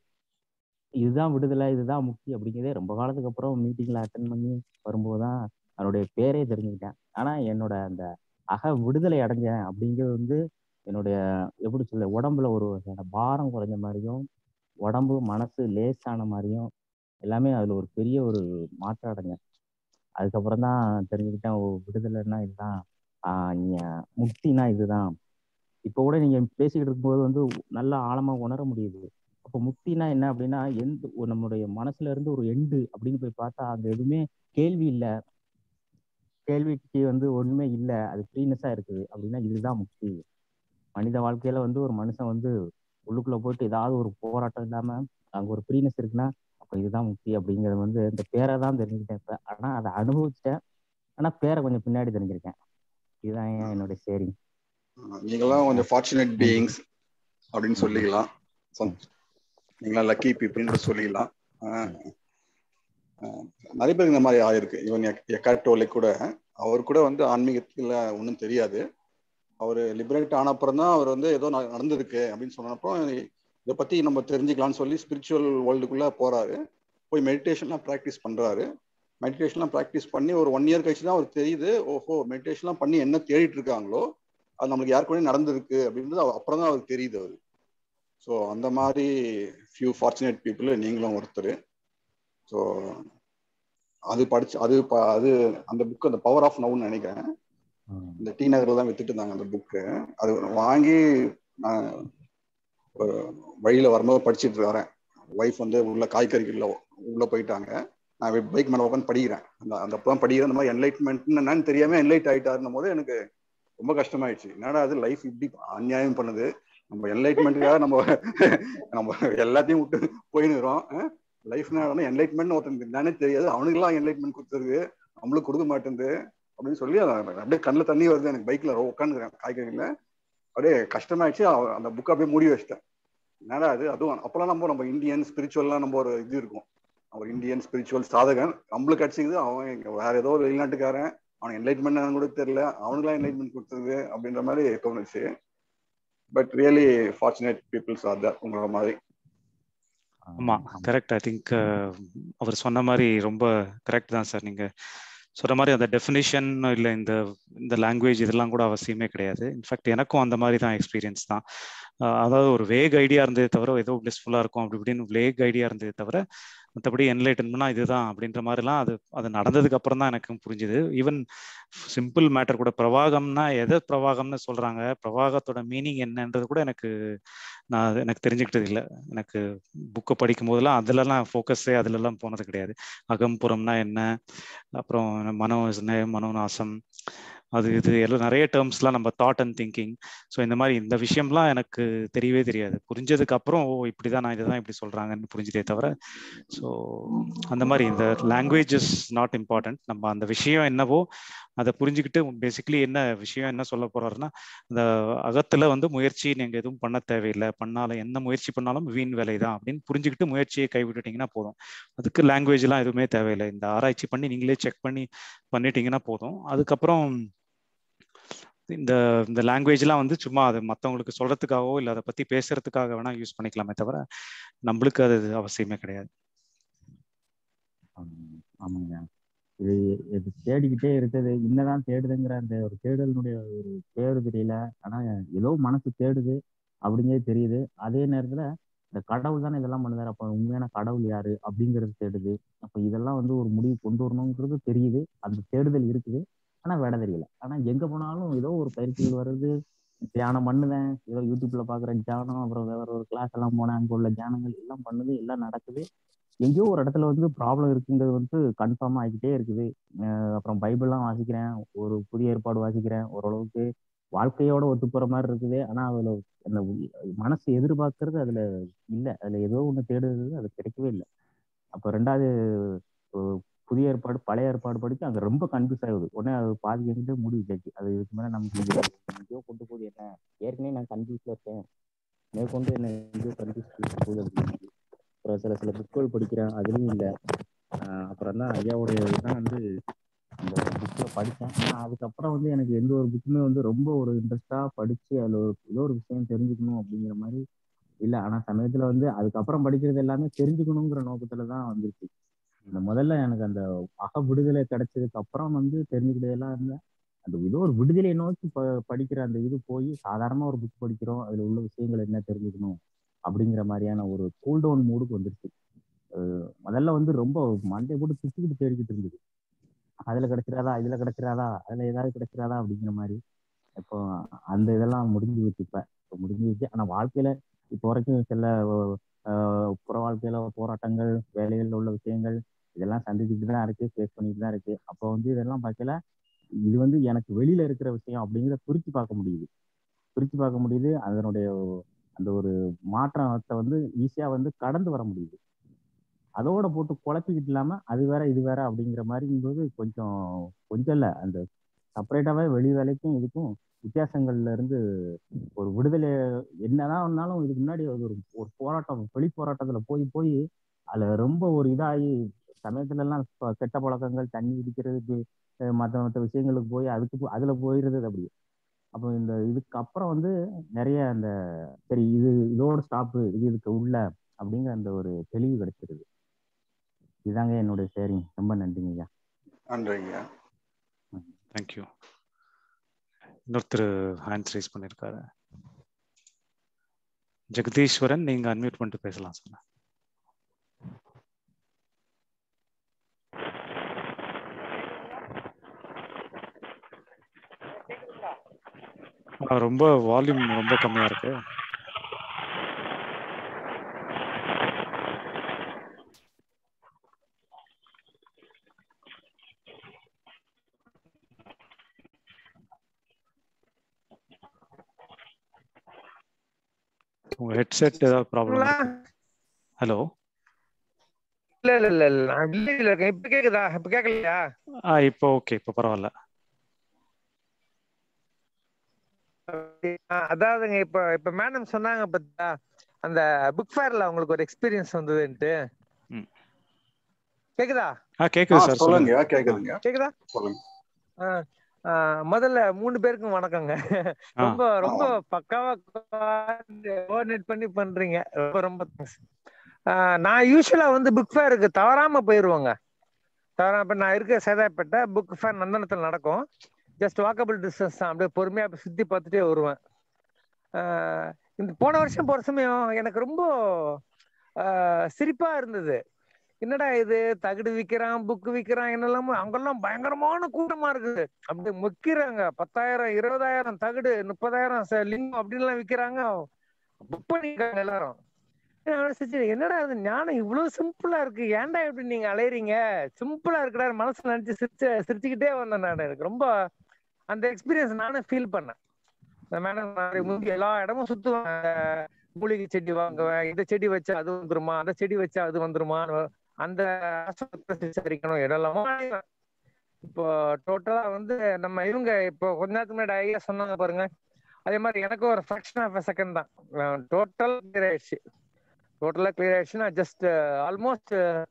E: இதுதான் விடுதலை இதுதான் முக்தி அப்படிங்கிறதே ரொம்ப காலத்துக்கு அப்புறம் மீட்டிங்ல அட்டன் பண்ணி வரும்போது தான் அதனுடைய பேரே தெரிஞ்சுக்கிட்டேன் ஆனா என்னோட அந்த அக விடுதலை அடைஞ்சேன் அப்படிங்கிறது வந்து என்னுடைய எப்படி சொல்ல உடம்புல ஒரு வகையான பாரம் குறைஞ்ச மாதிரியும் உடம்பு மனசு லேசான மாதிரியும் எல்லாமே அதுல ஒரு பெரிய ஒரு மாற்றம் அடைஞ்சேன் அதுக்கப்புறம் தான் தெரிஞ்சுக்கிட்டேன் ஓ விடுதலைன்னா இதுதான் ஆஹ் ஞ- முக்தினா இதுதான் இப்போ கூட நீங்க பேசிக்கிட்டு இருக்கும்போது வந்து நல்லா ஆழமா உணர முடியுது அப்போ முக்தினா என்ன அப்படின்னா எந்த ஒரு நம்மளுடைய மனசுல இருந்து ஒரு எண்டு அப்படின்னு போய் பார்த்தா அங்க எதுவுமே கேள்வி இல்லை கேள்விக்கு வந்து ஒண்ணுமே இல்லை அது ஃப்ரீனஸா இருக்குது அப்படின்னா இதுதான் முக்தி மனித வாழ்க்கையில வந்து ஒரு மனுஷன் வந்து உள்ளுக்குள்ள போயிட்டு ஏதாவது ஒரு போராட்டம் இல்லாம அங்க ஒரு ஃப்ரீனஸ் இருக்குன்னா அப்ப இதுதான் முக்தி அப்படிங்கிறது வந்து இந்த பேரை தான் தெரிஞ்சுக்கிட்டேன் இப்ப ஆனா அதை அனுபவிச்சிட்டேன் ஆனா பேரை கொஞ்சம் பின்னாடி தெரிஞ்சிருக்கேன் இதுதான் ஏன் என்னுடைய ஷேரிங்
B: நீங்களாம் கொஞ்சம் ஃபார்ச்சுனேட் பீயிங்ஸ் அப்படின்னு சொல்லிக்கலாம் சொந்த- நீங்களாம் லக்கி பீப்புள்னு சொல்லிக்கலாம் ஆஹ் ஆஹ் நிறைய பேருக்கு இந்த மாதிரி ஆயிருக்கு இவன் எக்காட்டோலை கூட அவர் கூட வந்து ஆன்மீகத்துல ஒன்றும் தெரியாது அவர் லிபரேட் ஆன அப்புறம் தான் அவர் வந்து ஏதோ ந- நடந்திருக்கு அப்படின்னு சொன்னப்போ இதை பத்தி நம்ம தெரிஞ்சுக்கலாம்னு சொல்லி ஸ்பிரிச்சுவல் வேர்ல்டுக்குள்ள போறாரு போய் மெடிடேஷன்லாம் ப்ராக்டிஸ் பண்றாரு மெடிடேஷன்லாம் ப்ராக்டிஸ் பண்ணி ஒரு ஒன் இயர் கழிச்சு தான் அவருக்கு தெரியுது ஓஹோ மெடிடேஷன்லாம் பண்ணி என்ன தேடிட்டு இருக்காங்களோ அது நம்மளுக்கு யாருக்கு கூட நடந்திருக்கு அப்படின்றது அவ- அப்புறம் தான் அவருக்கு தெரியுது அவரு ஸோ அந்த மாதிரி ஃபியூ ஃபார்ச்சுனேட் பீப்புள் நீங்களும் ஒருத்தர் ஸோ அது படிச்சு அது ப- அது அந்த புக் அந்த பவர் ஆஃப் நவுன்னு நினைக்கிறேன் இந்த டி நகர்ல தான் வித்துட்டு இருந்தாங்க அந்த புக்கு அது வாங்கி நான் ஒரு வழியில வரும்போது படிச்சுட்டு வரேன் ஒய்ஃப் வந்து உள்ள காய்கறிகள்ல உள்ள போயிட்டாங்க நான் பைக் மேல உட்காந்து படிக்கிறேன் அந்த அந்த அப்பதான் படிக்கிறேன் அந்த மாதிரி என்லைட்மெண்ட் என்னன்னு தெரியாம என்லைட் ஆயிட்டாருன்னும் போது எனக்கு ரொம்ப கஷ்டமாயிடுச்சு என்னடா அது லைஃப் இப்படி அநியாயம் பண்ணுது நம்ம என்லைட்மெண்ட்டுக்காக நம்ம நம்ம எல்லாத்தையும் விட்டு போயினுறோம் லைஃப்னா என்லைட்மெண்ட் ஒருத்தன் என்னன்னே தெரியாது அவனுக்கெல்லாம் என்லைட்மெண்ட் கொடுத்துருக்கு நம்மளுக்கு கொடுக்க மாட்டேங்குது அப்படின்னு சொல்லி அத- அப்படியே கண்ணில் தண்ணி வருது எனக்கு பைக்ல உட்காந்துக்கிறேன் காய்கறியில அப்படியே கஷ்டமாயிடுச்சு அவ- அந்த புக்கை அப்படியே மூடி வச்சிட்டேன் என்னடா அது அதுவும் அப்பெல்லாம் நம்ம நம்ம இந்தியன் ஸ்பிரிச்சுவல்லாம் நம்ம ஒரு இது இருக்கும் ஒரு இந்தியன் ஸ்பிரிச்சுவல் சாதகன் நம்மளுக்கு கிடைச்சிக்குது அவன் இங்க வேற ஏதோ ஒரு வெளிநாட்டுக்காரன் அவன் என்லைட்மெண்ட் கூட தெரியல அவனுக்குலாம் என்லைட்மெண்ட் கொடுத்தது அப்படின்ற மாதிரி தோணுச்சு but really fortunate peoples are that உங்கள மாதிரி
A: ஆமா கரெக்ட் ஐ திங்க் அவர் சொன்ன மாதிரி ரொம்ப கரெக்ட் தான் சார் நீங்க சொல்ற மாதிரி அந்த டெஃபினிஷன் இல்லை இந்த இந்த லாங்குவேஜ் இதெல்லாம் கூட அவசியமே கிடையாது இன்ஃபேக்ட் எனக்கும் அந்த மாதிரி தான் எக்ஸ்பீரியன்ஸ் தான் அதாவது ஒரு வேக் ஐடியா இருந்ததே தவிர ஏதோ பிளிஸ்ஃபுல்லாக இருக்கும் அப்படி இப்படின்னு வேக் ஐடியா இருந்ததே தவிர மற்றபடி என்லைட்டன்மெண்ட்னா இதுதான் அப்படின்ற மாதிரிலாம் அது அது நடந்ததுக்கு அப்புறம் தான் எனக்கு புரிஞ்சுது ஈவன் சிம்பிள் மேட்டர் கூட பிரவாகம்னா எதை பிரவாகம்னு சொல்றாங்க பிரவாகத்தோட மீனிங் என்னன்றது கூட எனக்கு நான் எனக்கு தெரிஞ்சுக்கிட்டது இல்லை எனக்கு புக்கை படிக்கும் போதெல்லாம் அதுலலாம் ஃபோக்கஸே அதுலலாம் போனது கிடையாது அகம்புறம்னா என்ன அப்புறம் மனோ மனோநாசம் அது இது எல்லாம் நிறைய டேர்ம்ஸ்லாம் நம்ம தாட் அண்ட் திங்கிங் ஸோ இந்த மாதிரி இந்த விஷயம்லாம் எனக்கு தெரியவே தெரியாது புரிஞ்சதுக்கு அப்புறம் ஓ இப்படிதான் நான் இதை தான் இப்படி சொல்றாங்கன்னு புரிஞ்சுதே தவிர ஸோ அந்த மாதிரி இந்த லாங்குவேஜ் இஸ் நாட் இம்பார்ட்டன்ட் நம்ம அந்த விஷயம் என்னவோ அதை புரிஞ்சுக்கிட்டு பேசிக்கலி என்ன விஷயம் என்ன சொல்ல போறாருன்னா அந்த அகத்துல வந்து முயற்சி நீங்க எதுவும் பண்ண தேவையில்லை பண்ணாலும் என்ன முயற்சி பண்ணாலும் வீண் வேலை தான் அப்படின்னு புரிஞ்சுக்கிட்டு முயற்சியை கைவிட்டுட்டீங்கன்னா போதும் அதுக்கு லாங்குவேஜ் எல்லாம் எதுவுமே தேவையில்லை இந்த ஆராய்ச்சி பண்ணி நீங்களே செக் பண்ணி பண்ணிட்டீங்கன்னா போதும் அதுக்கப்புறம் இந்த இந்த லாங்குவேஜ்லாம் வந்து சும்மா அது மற்றவங்களுக்கு சொல்றதுக்காகவோ இல்லை அதை பத்தி பேசுறதுக்காக வேணா யூஸ் பண்ணிக்கலாமே தவிர நம்மளுக்கு அது அவசியமே கிடையாது
E: ஆமாங்க இது இது தேடிக்கிட்டே இருக்குது என்னதான் தேடுதுங்கிற அந்த ஒரு தேடலினுடைய ஒரு பேரு தெரியல ஆனா ஏதோ மனசு தேடுது அப்படிங்கிறது தெரியுது அதே நேரத்துல இந்த கடவுள் தானே இதெல்லாம் பண்ணுதாரு அப்ப உண்மையான கடவுள் யாரு அப்படிங்கிறது தேடுது அப்ப இதெல்லாம் வந்து ஒரு முடிவு கொண்டு வரணுங்கிறது தெரியுது அந்த தேடுதல் இருக்குது ஆனா விட தெரியல ஆனா எங்க போனாலும் ஏதோ ஒரு பயிற்சிகள் வருது தியானம் பண்ணுவேன் ஏதோ யூடியூப்ல பாக்குற தியானம் அப்புறம் வேற ஒரு கிளாஸ் எல்லாம் போனேன் அங்க உள்ள தியானங்கள் எல்லாம் பண்ணுது எல்லாம் நடக்குது எங்கேயோ ஒரு இடத்துல வந்து ப்ராப்ளம் இருக்குங்கிறது வந்து கன்ஃபார்ம் ஆகிக்கிட்டே இருக்குது அப்புறம் பைபிள்லாம் வாசிக்கிறேன் ஒரு புதிய ஏற்பாடு வாசிக்கிறேன் ஓரளவுக்கு வாழ்க்கையோட ஒத்து போற மாதிரி இருக்குது ஆனா அதுல அந்த மனசு எதிர்பார்க்கறது அதுல இல்லை அதுல ஏதோ ஒண்ணு தேடுறது அது கிடைக்கவே இல்லை அப்போ ரெண்டாவது புதிய ஏற்பாடு பழைய ஏற்பாடு படிச்சு அங்க ரொம்ப கன்ஃபியூஸ் ஆகுது உடனே அது பாதி எங்கிட்ட முடிவு அது இதுக்கு மேலே நமக்கு எங்கேயோ கொண்டு போகுது என்ன ஏற்கனவே நான் கன்ஃபியூஸ்ல இருக்கேன் மேற்கொண்டு என்ன எங்கேயோ கன்ஃபியூஸ் போகுது அப்படின்னு அப்புறம் சில சில புக்குகள் படிக்கிறேன் அதுலயும் இல்லை அப்புறம் தான் ஐயாவுடைய இதுதான் வந்து அந்த புக்கில் படித்தேன் ஆனால் அதுக்கப்புறம் வந்து எனக்கு எந்த ஒரு புக்குமே வந்து ரொம்ப ஒரு இன்ட்ரெஸ்டாக படித்து அதில் ஒரு ஏதோ ஒரு விஷயம் தெரிஞ்சுக்கணும் அப்படிங்கிற மாதிரி இல்லை ஆனால் சமயத்தில் வந்து அதுக்கப்புறம் படிக்கிறது எல்லாமே தெரிஞ்சுக்கணுங்கிற நோக்கத்தில் தான் வந்துருச்சு இந்த முதல்ல எனக்கு அந்த அக விடுதலை கிடைச்சதுக்கு அப்புறம் வந்து தெரிஞ்சுக்கிட்டதெல்லாம் இருந்தேன் அந்த ஏதோ ஒரு விடுதலையை நோக்கி ப படிக்கிற அந்த இது போய் சாதாரணமாக ஒரு புக் படிக்கிறோம் அதில் உள்ள விஷயங்கள் என்ன தெரிஞ்சுக்கணும் அப்படிங்கிற மாதிரியான ஒரு கூல் டவுன் மூடுக்கு வந்துருச்சு முதல்ல வந்து ரொம்ப மண்டை போட்டு பிச்சுக்கிட்டு தேடிக்கிட்டு இருந்தது அதுல கிடைச்சிடாதா இதுல கிடைச்சிடாதா அதுல ஏதாவது கிடைச்சிடாதா அப்படிங்கிற மாதிரி இப்போ அந்த இதெல்லாம் முடிஞ்சு வச்சு இப்ப இப்போ முடிஞ்சு வச்சு ஆனா வாழ்க்கையில இப்போ வரைக்கும் சில புற வாழ்க்கையில போராட்டங்கள் வேலைகளில் உள்ள விஷயங்கள் இதெல்லாம் சந்திச்சுட்டு தான் இருக்கு ஃபேஸ் பண்ணிட்டு தான் இருக்கு அப்போ வந்து இதெல்லாம் பார்க்கல இது வந்து எனக்கு வெளியில இருக்கிற விஷயம் அப்படிங்கிறத பிரிச்சு பார்க்க முடியுது பிரிச்சு பார்க்க முடியுது அதனுடைய அந்த ஒரு மாற்றத்தை வந்து ஈஸியா வந்து கடந்து வர முடியுது அதோட போட்டு குழப்பிக்கிட்டு இல்லாம அது வேற இது வேற அப்படிங்கிற மாதிரிங்கும்போது கொஞ்சம் கொஞ்சம் இல்ல அந்த செப்பரேட்டாவே வெளி வேலைக்கும் இதுக்கும் வித்தியாசங்கள்ல இருந்து ஒரு விடுதலை என்னதான் இருந்தாலும் இதுக்கு முன்னாடி ஒரு ஒரு போராட்டம் வெளி போராட்டத்துல போய் போய் அதுல ரொம்ப ஒரு இதாகி சமயத்துல எல்லாம் கெட்ட பழக்கங்கள் தண்ணி குடிக்கிறதுக்கு மற்ற மற்ற விஷயங்களுக்கு போய் அதுக்கு அதுல போயிடுறது அப்படி அப்போ இந்த இதுக்கு அப்புறம் வந்து நிறைய அந்த சரி இது இதோட ஸ்டாப்பு இது இதுக்கு உள்ள அப்படிங்கிற அந்த ஒரு தெளிவு கிடைச்சிருது இதாங்க என்னுடைய ஷேரிங் ரொம்ப நன்றிங்க ஐயா
B: நன்றிங்க
A: தேங்க்யூ இன்னொருத்தர் ஹேண்ட்ஸ் ரைஸ் பண்ணியிருக்காரு ஜெகதீஸ்வரன் நீங்க அன்மியூட் பண்ணிட்டு பேசலாம் சார் ரொம்ப வால்யூம் ரொம்ப கம்மியா இருக்கு உங்க ஹெட்செட் ஏதாவது ப்ராப்ளம் ஹலோ
F: இல்ல இல்ல இல்ல இல்ல நான் வில்லேஜ்ல இருக்கேன் இப்ப கேக்குதா இப்ப கேக்கலையா
A: ஆ இப்போ ஓகே இப்போ பரவாயில்ல
F: அதாவதுங்க இப்ப இப்ப மேடம் சொன்னாங்க பார்த்தா அந்த புக் ஃபேர்ல உங்களுக்கு ஒரு எக்ஸ்பீரியன்ஸ் வந்ததுன்ட்டு கேக்குதா
A: ஆ கேக்குது சார்
B: சொல்லுங்க கேக்குதுங்க
F: கேக்குதா
B: சொல்லுங்க
F: முதல்ல மூணு பேருக்கும் வணக்கங்க ரொம்ப ரொம்ப பக்காவா கோஆர்டினேட் பண்ணி பண்றீங்க ரொம்ப ரொம்ப தேங்க்ஸ் நான் யூஸ்வலா வந்து புக் ஃபேருக்கு தவறாம போயிருவேங்க தவிர இப்போ நான் இருக்க சேதாப்பேட்டை புக் ஃபேர் நந்தனத்தில் நடக்கும் ஜஸ்ட் வாக்கபிள் டிஸ்டன்ஸ் தான் அப்படியே பொறுமையாக அப்படி சுற்றி பார்த்துட்டே வருவேன் ஆஹ் இந்த போன வருஷம் போகிற சமயம் எனக்கு ரொம்ப ஆஹ் சிரிப்பா இருந்தது என்னடா இது தகடு விற்கிறான் புக்கு விற்கிறான் என்னெல்லாமோ அங்கெல்லாம் பயங்கரமான கூட்டமா இருக்குது அப்படி முக்கிறாங்க பத்தாயிரம் இருபதாயிரம் தகடு முப்பதாயிரம் ச- லிங்கம் அப்படின்லாம் விற்கிறாங்க புக் பண்ணிருக்காங்க எல்லாரும் நான் யோசிச்சேன், என்னடா இது ஞானம் இவ்வளவு சிம்பிளா இருக்கு ஏன்டா இப்படி நீங்க அலையறீங்க சிம்பிளா இருக்குடா மனசுல நினைச்சு சிரிச்சு சிரிச்சுக்கிட்டே வந்தேன் நான் எனக்கு ரொம்ப அந்த எக்ஸ்பீரியன்ஸ் நானும் ஃபீல் பண்ணேன் இந்த மேடம் முந்தி எல்லா இடமும் சுத்துவாங்க மூலிகை செடி வாங்குவேன் இந்த செடி வச்சா அது வந்துருமா அந்த செடி வச்சா அது வந்துருமா அந்த ஆஸ்பத்திரி விசாரிக்கணும் இடம்லாமா அலைவேன். இப்போ டோட்டலா வந்து நம்ம இவங்க இப்போ கொஞ்ச நேரத்துக்கு முன்னாடி ஐயா சொன்னாங்க பாருங்க அதே மாதிரி எனக்கு ஒரு ஃபிராக்ஷன் ஆஃப் செகண்ட் தான் டோட்டல் கிளியர் ஆயிடுச்சு டோட்டலா கிளியர் ஆயிடுச்சுன்னா ஜஸ்ட் ஆல்மோஸ்ட்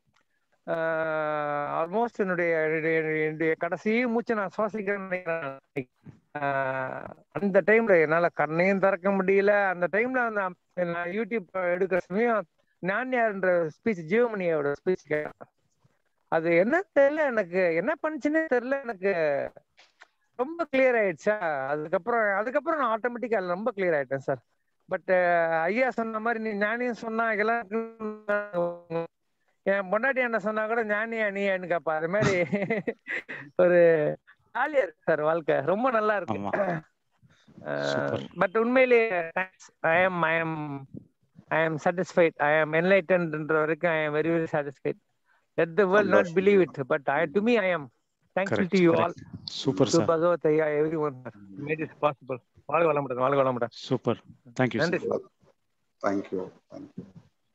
F: ஆல்மோஸ்ட் என்னுடைய என்னுடைய- என்னுடைய கடைசி மூச்சை நான் சுவாசிக்கிறேன்னு நினைக்கிறேன் ஆஹ் அந்த டைம்ல என்னால கண்ணையும் திறக்க முடியல அந்த டைம்ல நான் நான் யூடியூப் எடுக்கிற சமயம் நான்யார்ன்ற ஸ்பீச் ஜீவமணியோட ஸ்பீச் கேட்டேன் அது என்ன தெரியல எனக்கு என்ன பண்ணுச்சுன்னே தெரியல எனக்கு ரொம்ப கிளியர் ஆயிடுச்சா அதுக்கப்புறம் அதுக்கப்புறம் நான் ஆட்டோமேட்டிக்கா ரொம்ப கிளியர் ஆயிட்டேன் சார் பட் ஐயா சொன்ன மாதிரி நீ ஞானியும் சொன்னா எல்லாருக்கும் என் பொண்டாட்டி என்ன சொன்னா கூட ஞானியா நீயான்னு கேப்பா அது மாதிரி ஒரு ஜாலியா இருக்கு சார் வாழ்க்கை ரொம்ப நல்லா இருக்கு
A: ஆமா Super.
F: பட் உண்மையிலேயே I am I am I am satisfied I am என்லைட்டன்ன்ற வரைக்கும் I am very very satisfied let the world not
B: சந்தோஷம்.
F: Believe it but I to me I am thankful
A: correct
F: to you all
A: super
F: to
A: sir
F: Bhagwat ஐயா everyone made it possible வாழ்க வளமுடன் வாழ்க வளமுடன்
A: super thank you
F: நன்றி
A: sir
B: thank you thank you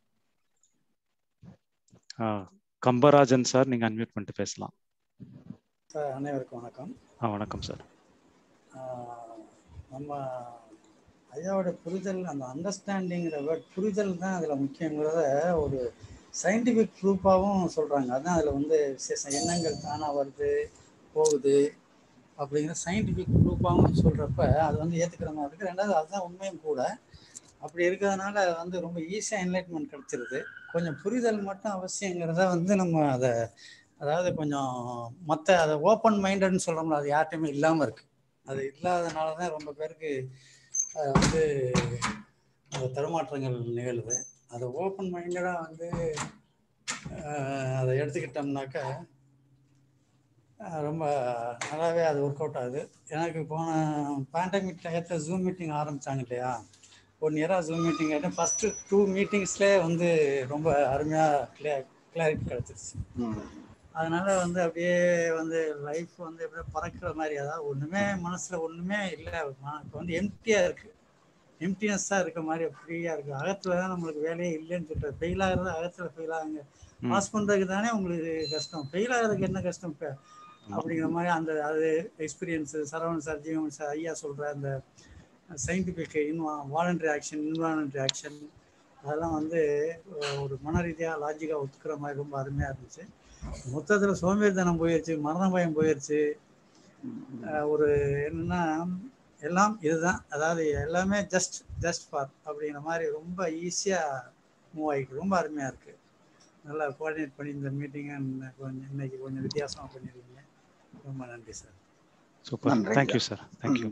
A: Kambarajan sir நீங்க unmute பண்ணிட்டு பேசலாம்
G: சார் அனைவருக்கும் வணக்கம்
A: ஆ வணக்கம் சார்
G: ஆஹ் நம்ம ஐயாவோட புரிதல் அந்த அண்டர்ஸ்டாண்டிங்கிற வேர்ட் புரிதல் தான் அதில் முக்கியங்கிறத ஒரு சயின்டிஃபிக் ப்ரூஃபாகவும் சொல்கிறாங்க அதான் அதில் வந்து விசேஷம் எண்ணங்கள் தானாக வருது போகுது அப்படிங்கிற சயின்டிஃபிக் ப்ரூஃபாகவும் சொல்கிறப்ப அது வந்து ஏற்றுக்கிற மாதிரி இருக்குது ரெண்டாவது அதுதான் உண்மையும் கூட அப்படி இருக்கிறதுனால அது வந்து ரொம்ப ஈஸியாக என்லைட்மெண்ட் கிடச்சிருது கொஞ்சம் புரிதல் மட்டும் அவசியங்கிறத வந்து நம்ம அதை அதாவது கொஞ்சம் மற்ற அதை ஓப்பன் மைண்டட்னு சொல்கிறோம்ல அது யார்கிட்டையுமே இல்லாமல் இருக்கு அது இல்லாதனால தான் ரொம்ப பேருக்கு அது வந்து அந்த தடுமாற்றங்கள் நிகழுது அதை ஓப்பன் மைண்டடாக வந்து ஆஹ், அதை எடுத்துக்கிட்டோம்னாக்கா ஆஹ், ரொம்ப நல்லாவே அது ஒர்க் அவுட் ஆகுது எனக்கு போன பேண்டமிக் டயத்தில் ஜூம் மீட்டிங் ஆரம்பித்தாங்க இல்லையா ஒன் இயராக ஜூம் மீட்டிங் ஆகிட்டு ஃபஸ்ட்டு டூ மீட்டிங்ஸ்லேயே வந்து ரொம்ப அருமையாக கிளிய கிளாரிட்டி கிடச்சிருச்சு அதனால வந்து அப்படியே வந்து லைஃப் வந்து எப்படியோ பறக்கிற மாதிரி அதாவது ஒண்ணுமே மனசுல ஒண்ணுமே இல்லை இப்போ வந்து எம்டியா இருக்கு எம்டினஸ்ஸாக இருக்க மாதிரி ஃப்ரீயா இருக்கு அகத்துல தான் நம்மளுக்கு வேலையே இல்லைன்னு சொல்றது ஃபெயில் ஆகுறது அகத்துல ஃபெயில் ஆகுங்க
A: ம்.
G: பாஸ் பண்றதுக்கு தானே உங்களுக்கு கஷ்டம் ஃபெயில் ஆகுறதுக்கு என்ன கஷ்டம் இப்போ அப்படிங்கிற மாதிரி அந்த அது experience Saravanan sir Jeevan sir ஐயா சொல்ற அந்த scientific involuntary action involuntary action அதெல்லாம் வந்து ஒரு மன ரீதியாக லாஜிக்காக ஒத்துக்கிற மாதிரி ரொம்ப அருமையாக இருந்துச்சு மொத்தத்தில் சோம்பேறித்தனம் போயிடுச்சு மரண பயம் போயிடுச்சு அஹ் ஒரு என்னன்னா எல்லாம் இதுதான் அதாவது எல்லாமே ஜஸ்ட் ஜஸ்ட் ஃபார் அப்படிங்கிற மாதிரி ரொம்ப ஈஸியாக மூவ் ஆகிட்டு ரொம்ப அருமையாக இருக்குது நல்லா கோஆர்டினேட் பண்ணி இந்த மீட்டிங்கை கொஞ்சம் இன்னைக்கு கொஞ்சம் வித்தியாசமாக பண்ணியிருக்கீங்க ரொம்ப நன்றி சார்
A: சூப்பர்
B: நன்றிங்க.
A: Thank you sir thank you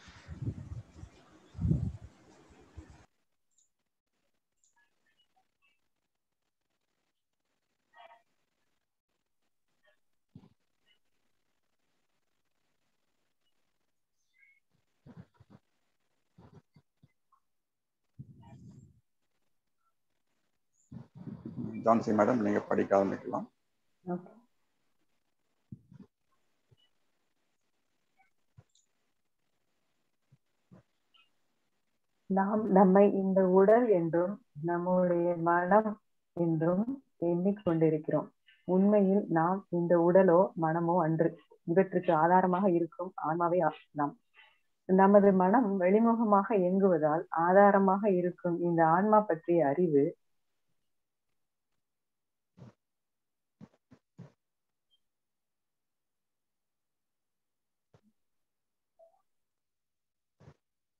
B: Jhansi madam நீங்க படிக்க ஆரம்பிக்கலாம்
C: Okay. நாம் நம்மை இந்த உடல் என்றும் நம்முடைய மனம் என்றும் எண்ணிக்கொண்டிருக்கிறோம் உண்மையில் நாம் இந்த உடலோ மனமோ அன்று இவற்றுக்கு ஆதாரமாக இருக்கும் ஆன்மாவே ஆ- நாம் நமது மனம் வெளிமுகமாக இயங்குவதால் ஆதாரமாக இருக்கும் இந்த ஆன்மா பற்றிய அறிவு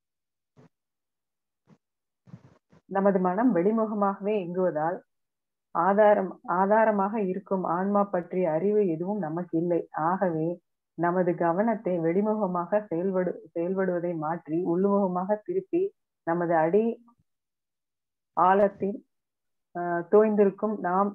C: நமது மனம் வெளிமுகமாகவே இயங்குவதால் ஆதாரம் ஆதாரமாக இருக்கும் ஆன்மா பற்றிய அறிவு எதுவும் நமக்கு இல்லை ஆகவே நமது கவனத்தை வெளிமுகமாக செயல்படு செயல்படுவதை மாற்றி உள்ளுமுகமாக திருப்பி நமது அடி ஆழத்தில் ஆஹ் தோய்ந்திருக்கும் நாம்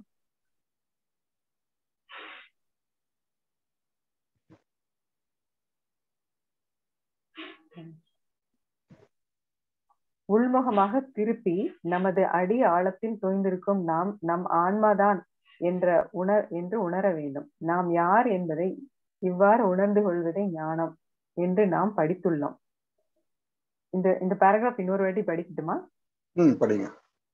C: உள்முகமாக திருப்பி நமது அடி ஆழத்தில் தோய்ந்திருக்கும் நாம் நம் ஆன்மாதான் என்ற உணர் என்று உணர வேண்டும் நாம் யார் என்பதை இவ்வாறு உணர்ந்து கொள்வதே ஞானம் என்று நாம் படித்துள்ளோம் இந்த இந்த பேராகிராஃப் இன்னொரு வாட்டி படிக்கட்டுமா
B: ம் படிங்க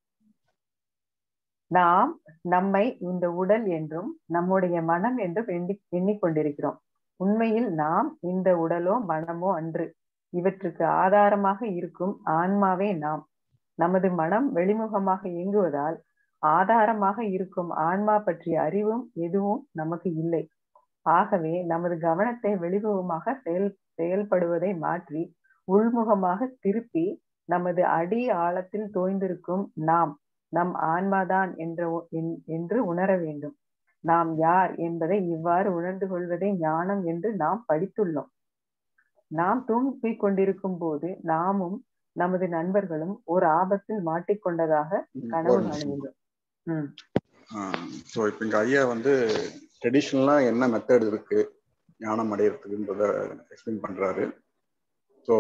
C: நாம் நம்மை இந்த உடல் என்றும் நம்முடைய மனம் என்றும் எண்ணி எண்ணிக்கொண்டிருக்கிறோம் உண்மையில் நாம் இந்த உடலோ மனமோ அன்று இவற்றுக்கு ஆதாரமாக இருக்கும் ஆன்மாவே நாம் நமது மனம் வெளிமுகமாக இயங்குவதால் ஆதாரமாக இருக்கும் ஆன்மா பற்றிய அறிவும் எதுவும் நமக்கு இல்லை ஆகவே நமது கவனத்தை வெளிமுகமாக செயல் செயல்படுவதை மாற்றி உள்முகமாக திருப்பி நமது அடி ஆழத்தில் தோய்ந்திருக்கும் நாம் நம் ஆன்மாதான் என்ற என்று உணர வேண்டும் நாம் யார் என்பதை இவ்வாறு உணர்ந்து கொள்வதே ஞானம் என்று நாம் படித்துள்ளோம் நாம் தூங்கிக் கொண்டிருக்கும் போது நாமும் நமது நண்பர்களும் ஒரு ஆபத்தில் மாட்டிக்கொண்டதாக கனவு காணுகின்றோம் உம்
B: ஸோ இப்போ இங்க ஐயா வந்து ட்ரெடிஷ்னலா என்ன மெத்தட் இருக்கு ஞானம் அடையிறதுக்குன்றத எக்ஸ்பிளைன் பண்றாரு ஸோ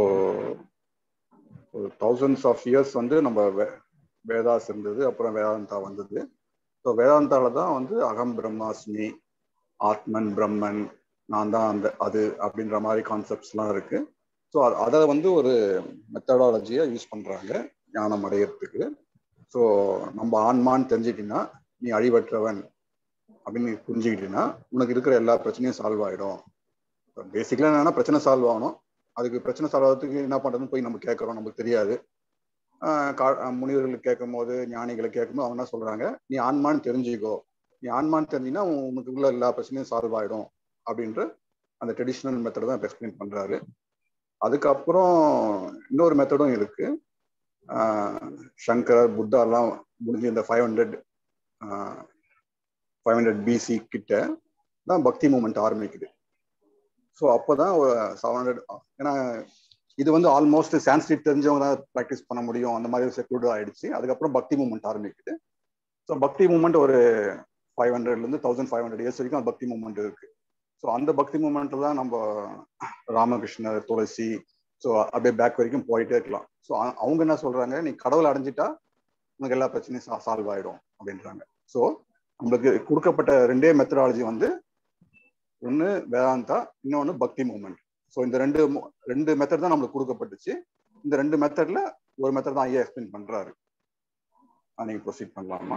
B: ஒரு தௌசண்ட்ஸ் ஆஃப் இயர்ஸ் வந்து நம்ம வேதாஸ் இருந்தது அப்புறம் வேதாந்தா வந்தது ஸோ வேதாந்தால தான் வந்து அகம் பிரம்மாஸ்மி ஆத்மன் பிரம்மன் நான் தான் அந்த அது அப்படின்ற மாதிரி கான்செப்ட்ஸ்லாம் இருக்கு ஸோ அதை வந்து ஒரு மெத்தடாலஜியாக யூஸ் பண்ணுறாங்க ஞானம் அடையிறதுக்கு ஸோ நம்ம ஆன்மான்னு தெரிஞ்சிட்டிங்கன்னா நீ அழிவற்றவன் அப்படின்னு நீ புரிஞ்சுக்கிட்டீங்கன்னா உனக்கு இருக்கிற எல்லா பிரச்சனையும் சால்வ் ஆகிடும் பேசிக்கலாக என்னன்னா பிரச்சனை சால்வ் ஆகணும் அதுக்கு பிரச்சனை சால்வ் ஆகிறதுக்கு என்ன பண்ணுறதுன்னு போய் நம்ம கேட்குறோம் நமக்கு தெரியாது முனிவர்களை கேட்கும் போது ஞானிகளை கேட்கும்போது அவங்க என்ன சொல்றாங்க நீ ஆன்மான்னு தெரிஞ்சுக்கோ நீ ஆன்மான்னு தெரிஞ்சிங்கன்னா உனக்கு உள்ள எல்லா பிரச்சனையும் சால்வ் ஆகிடும் அப்படின்ற அந்த ட்ரெடிஷ்னல் மெத்தட் தான் எக்ஸ்பிளைன் பண்றாரு அதுக்கப்புறம் இன்னொரு மெத்தடும் இருக்கு சங்கரர் புத்தாலாம் முடிஞ்சு இந்த five hundred five hundred BC கிட்ட தான் பக்தி மூமெண்ட் ஆரம்பிக்குது ஸோ அப்போதான் செவன் ஹண்ட்ரட் ஏன்னா இது வந்து ஆல்மோஸ்ட் சான்ஸ்கிரிட் தெரிஞ்சவங்க தான் ப்ராக்டிஸ் பண்ண முடியும் அந்த மாதிரி செக்யூர்ட் ஆயிடுச்சு அதுக்கப்புறம் பக்தி மூமெண்ட் ஆரம்பிக்குது ஸோ பக்தி மூமெண்ட் ஒரு ஃபைவ் ஹண்ட்ரட்லேருந்து தௌசண்ட் ஃபைவ் ஹண்ட்ரட் இயர்ஸ் வரைக்கும் பக்தி மூமெண்ட் இருக்கு ஸோ அந்த பக்தி மூமெண்ட்ல தான் நம்ம ராமகிருஷ்ணர் துளசி ஸோ அப்படியே பேக் வரைக்கும் போயிட்டே இருக்கலாம் ஸோ அவங்க என்ன சொல்றாங்க நீ கடவுளை அடைஞ்சிட்டா உனக்கு எல்லா பிரச்சனையும் சால்வ் ஆயிடும் அப்படின்றாங்க ஸோ நம்மளுக்கு கொடுக்கப்பட்ட ரெண்டே மெத்தடாலஜி வந்து ஒன்று வேதாந்தா இன்னொன்று பக்தி மூமெண்ட் ஸோ இந்த ரெண்டு ரெண்டு மெத்தட் தான் நம்மளுக்கு கொடுக்கப்பட்டுச்சு இந்த ரெண்டு மெத்தட்ல ஒரு மெத்தட் தான் ஐயா எக்ஸ்பிளைன் பண்றாரு நீங்க ப்ரொசீட் பண்ணலாமா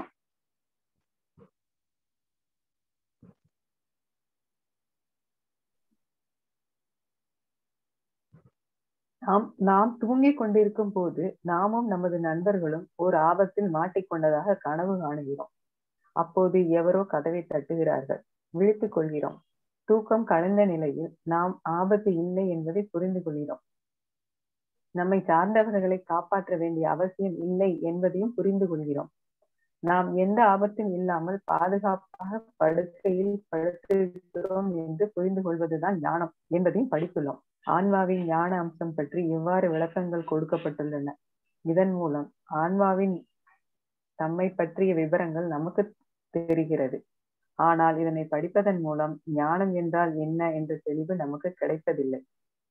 C: நாம் நாம் தூங்கிக் கொண்டிருக்கும் போது நாமும் நமது நண்பர்களும் ஒரு ஆபத்தில் மாட்டிக்கொண்டதாக கனவு காணுகிறோம் அப்போது எவரோ கதவை தட்டுகிறார்கள் விழித்துக் கொள்கிறோம் தூக்கம் கலந்த நிலையில் நாம் ஆபத்து இல்லை என்பதை புரிந்து கொள்கிறோம் நம்மை சார்ந்தவர்களை காப்பாற்ற வேண்டிய அவசியம் இல்லை என்பதையும் புரிந்து கொள்கிறோம் நாம் எந்த ஆபத்தும் இல்லாமல் பாதுகாப்பாக படுக்கையில் படுத்திருக்கிறோம் என்று புரிந்து கொள்வதுதான் ஞானம் என்பதையும் படித்துள்ளோம் ஆன்மாவின் ஞான அம்சம் பற்றி எவ்வாறு விளக்கங்கள் கொடுக்கப்பட்டுள்ளன இதன் மூலம் ஆன்மாவின் தம்மை பற்றிய விவரங்கள் நமக்கு தெரிகிறது ஆனால் இதனை படிப்பதன் மூலம் ஞானம் என்றால் என்ன என்ற தெளிவு நமக்கு கிடைப்பதில்லை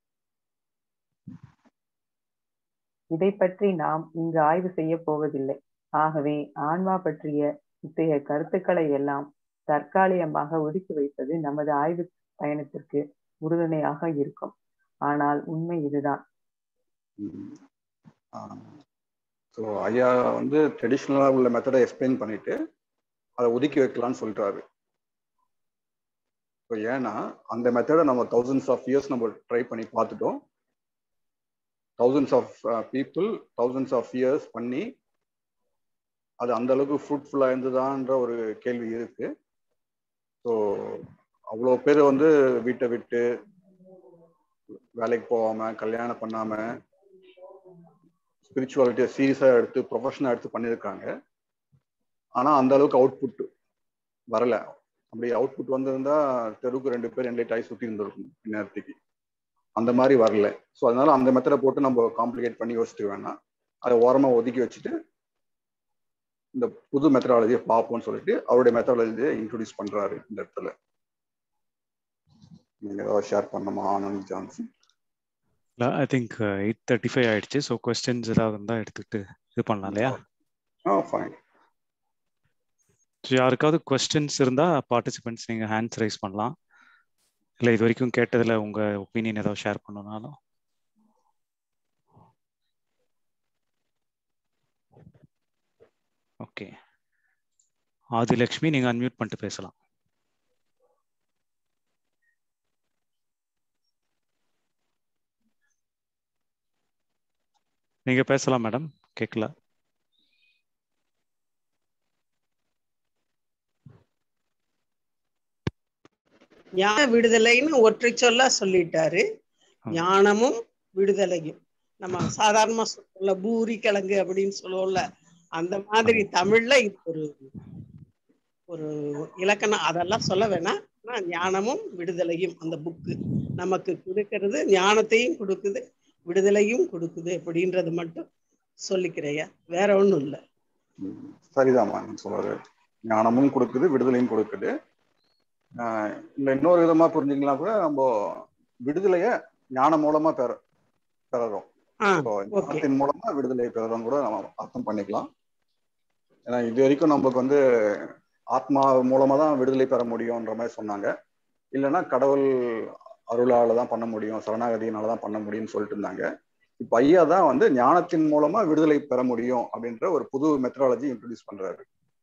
C: இதை பற்றி நாம் இங்கு ஆய்வு செய்ய போவதில்லை ஆகவே ஆன்மா பற்றிய இத்தகைய கருத்துக்களை எல்லாம் தற்காலிகமாக ஒதுக்கி வைப்பது நமது ஆய்வு பயணத்திற்கு உறுதுணையாக இருக்கும் ஆனால் உண்மை இதுதான்
B: ஸோ ஐயா வந்து ட்ரெடிஷ்னலாக உள்ள மெத்தடை எக்ஸ்பிளைன் பண்ணிட்டு அதை ஒதுக்கி வைக்கலாம்னு சொல்லிட்டாரு ஸோ ஏன்னா அந்த மெத்தடை நம்ம தௌசண்ட்ஸ் ஆஃப் இயர்ஸ் நம்ம ட்ரை பண்ணி பார்த்துட்டோம் thousands of people thousands of years பண்ணி அது அந்த அளவுக்கு ஃப்ரூட்ஃபுல்லாக இருந்ததான்ற ஒரு கேள்வி இருக்கு ஸோ அவ்வளோ பேர் வந்து வீட்டை விட்டு வேலைக்கு போகாம கல்யாணம் பண்ணாம ஸ்பிரிச்சுவாலிட்டியை சீரியஸாக எடுத்து ப்ரொஃபஷனாக எடுத்து பண்ணியிருக்காங்க ஆனா அந்த அளவுக்கு அவுட்புட் வரல அப்படி அவுட்புட் வந்திருந்தா தெருவுக்கு ரெண்டு பேர் ரெண்டு டாய் சுத்தி இருந்திருக்கும் நேரத்துக்கு அந்த மாதிரி வரல ஸோ அதனால அந்த மெத்தடை போட்டு நம்ம காம்ப்ளிகேட் பண்ணி யோசிச்சுட்டு வேணாம் அதை ஓரமா ஒதுக்கி வச்சுட்டு இந்த புது மெத்தடாலஜியை பார்ப்போம்னு சொல்லிட்டு அவருடைய மெத்தடாலஜியை இன்ட்ரோடியூஸ் பண்றாரு இந்த இடத்துல நீங்க ஏதாவது ஷேர் பண்ணணுமா ஆனந்த் ஜான்சன்
A: இல்லை I think eight thirty five ஆயிடுச்சு ஸோ கொஸ்டின்ஸ் ஏதாவது இருந்தால் எடுத்துக்கிட்டு இது பண்ணலாம் இல்லையா
B: ஆ ஃபைன்
A: ஸோ யாருக்காவது கொஸ்டின்ஸ் இருந்தால் பார்ட்டிசிபென்ட்ஸ் நீங்கள் ஹேண்ட்ஸ் ரைஸ் பண்ணலாம் இல்லை இது வரைக்கும் கேட்டதில் உங்கள் ஒப்பீனியன் ஏதாவது ஷேர் பண்ணணும்னாலும் ஓகே ஆதிலக்ஷ்மி நீங்கள் அன்மியூட் பண்ணிட்டு பேசலாம் நீங்க பேசலாம் மேடம் கேட்கல
D: ஞான விடுதலைன்னு ஒற்றை சொல்லா சொல்லிட்டாரு ஞானமும் விடுதலையும் நம்ம சாதாரணமா சொல்ல பூரி கிழங்கு அப்படின்னு சொல்லுவோம்ல அந்த மாதிரி தமிழ்ல இது ஒரு ஒரு இலக்கணம் அதெல்லாம் சொல்ல வேணாம் ஆனா ஞானமும் விடுதலையும் அந்த புக்கு நமக்கு கொடுக்கறது ஞானத்தையும் கொடுக்குது விடுதலையும் கொடுக்குது அப்படின்றது மட்டும் சொல்லிக்கிறையா வேற ஒண்ணும் இல்லை
B: சரிதாம்மா நீங்க சொல்றது ஞானமும் கொடுக்குது விடுதலையும் கொடுக்குது ஆஹ் இல்ல இன்னொரு விதமா புரிஞ்சுக்கலாம் கூட நம்ம விடுதலைய ஞானம் மூலமா பெற பெறறோம் So, ஞானத்தின் மூலமா விடுதலை பெறறோம் கூட நம்ம அர்த்தம் பண்ணிக்கலாம் ஏன்னா இது வரைக்கும் நமக்கு வந்து ஆத்மா மூலமா தான் விடுதலை பெற முடியும்ன்ற மாதிரி சொன்னாங்க இல்லைன்னா கடவுள் அருளால தான் பண்ண முடியும் சரணாகதியினால தான் பண்ண முடியும்னு சொல்லிட்டு இருந்தாங்க இப்ப ஐயா தான் வந்து ஞானத்தின் மூலமா விடுதலை பெற முடியும் அப்படின்ற ஒரு புது மெத்தடாலஜி இன்ட்ரடியூஸ் பண்றாரு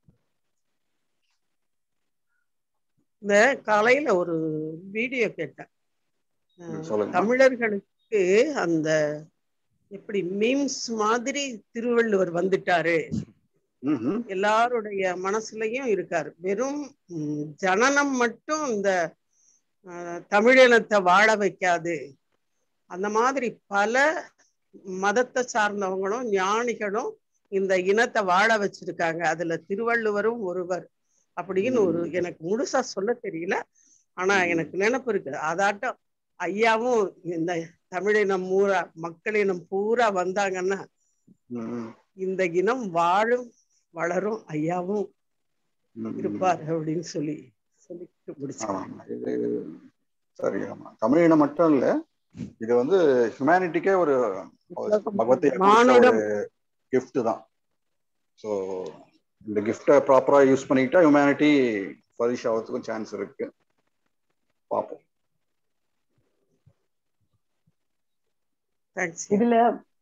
D: இந்த காலையில ஒரு வீடியோ கேட்டேன் அஹ்
B: சொல்லுங்க
D: தமிழர்களுக்கு அந்த எப்படி மீம்ஸ் மாதிரி திருவள்ளுவர் வந்துட்டாரு
B: ம்ஹும்.
D: எல்லாருடைய மனசுலயும் இருக்காரு வெறும் ம், ஜனனம் மட்டும் இந்த அஹ், தமிழினத்தை வாழ வைக்காது அந்த மாதிரி பல மதத்தை சார்ந்தவங்களும் ஞானிகளும் இந்த இனத்தை வாழ வச்சிருக்காங்க அதுல திருவள்ளுவரும் ஒருவர் அப்படின்னு ஒரு எனக்கு முழுசா சொல்ல தெரியல ஆனா எனக்கு நினைப்பு இருக்கு அதாட்டம் ஐயாவும் இந்த தமிழினம் பூரா மக்களினம் பூரா வந்தாங்கன்னா
B: ம்ஹும்.
D: இந்த இனம் வாழும் வளரும் ஐயாவும்
B: ம்ஹும்.
D: இருப்பார் அப்படின்னு சொல்லி சொல்லிட்டு முடிச்சேன்
B: ஆமா இது சரி ஆமா தமிழினம் மட்டும் இல்ல இது வந்து ஹியூமனிட்டிக்கே ஒரு பகவத்தை
D: மானுடம்
B: கிஃப்ட் தான் ஸோ இந்த கிஃப்டை ப்ராப்பரா யூஸ் பண்ணிக்கிட்டா ஹியூமனிட்டி ஃபரிஷ் ஆகிறதுக்கும் சான்ஸ் இருக்கு பார்ப்போம்
D: தேங்க்ஸ்
C: இதுல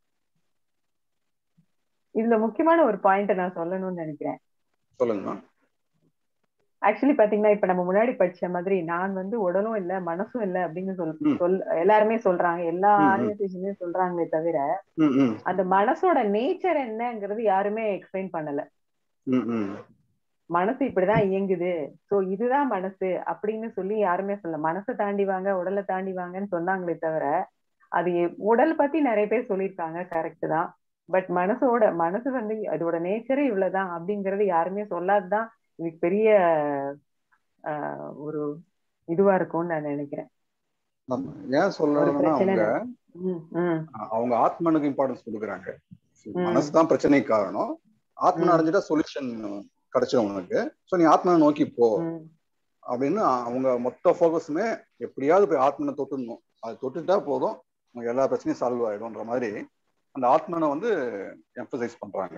C: இதுல முக்கியமான ஒரு பாயிண்ட் நான் சொல்லணும்னு நினைக்கிறேன்
B: சொல்லுங்கம்மா
C: ஆக்சுவலி பாத்தீங்கன்னா இப்ப நம்ம முன்னாடி படிச்ச மாதிரி நான் வந்து உடலும் இல்ல மனசும் இல்ல அப்படின்னு சொல்
B: ம்.
C: சொல் எல்லாருமே சொல்றாங்க எல்லா
B: ம், ம்.
C: ஆர்கனைசேஷனுமே சொல்றாங்களே தவிர
B: ம் ம்
C: அந்த மனசோட நேச்சர் என்னங்கிறது யாருமே எக்ஸ்பிளைன் பண்ணல
B: ம் ம்
C: மனசு இப்படிதான் இயங்குது சோ இதுதான் மனசு அப்படின்னு சொல்லி யாருமே சொல்ல மனசை தாண்டி வாங்க உடலை தாண்டி வாங்கன்னு சொன்னாங்களே தவிர அது எ- உடல் பத்தி நிறைய பேர் சொல்லியிருக்காங்க கரெக்ட் தான் பட் மனசோட மனசு வந்து அதோட நேச்சரே இவ்வளவுதான் அப்படிங்கறது யாருமே சொல்லாததான் இதுக்கு பெரிய ஆஹ், ஒரு இதுவா இருக்கும்னு நான் நினைக்கிறேன்
B: ஆமா. ஏன்
C: ஒரு
B: சொல்றாங்கன்னா
C: பிரச்சனை
B: அவங்க
C: ம், ம்,
B: அவங்க ஆத்மனுக்கு இம்பார்ட்டன்ஸ் கொடுக்குறாங்க
C: ம்.
B: மனசு தான் பிரச்சனைக்கு காரணம் ஆத்மன்
C: ம்.
B: அடைஞ்சிட்டா சொல்யூஷன் கிடைச்சிடும் உனக்கு ஸோ நீ ஆத்மனை நோக்கி போ
C: ம்,
B: அப்படின்னு அவங்க மொத்த ஃபோக்கஸுமே எப்படியாவது போய் ஆத்மனை தொட்டுடணும் அது தொட்டுட்டா போதும் உனக்கு எல்லா பிரச்சனையும் சால்வ் ஆயிடும்ன்ற மாதிரி அந்த ஆத்மனை வந்து எம்பசைஸ் பண்றாங்க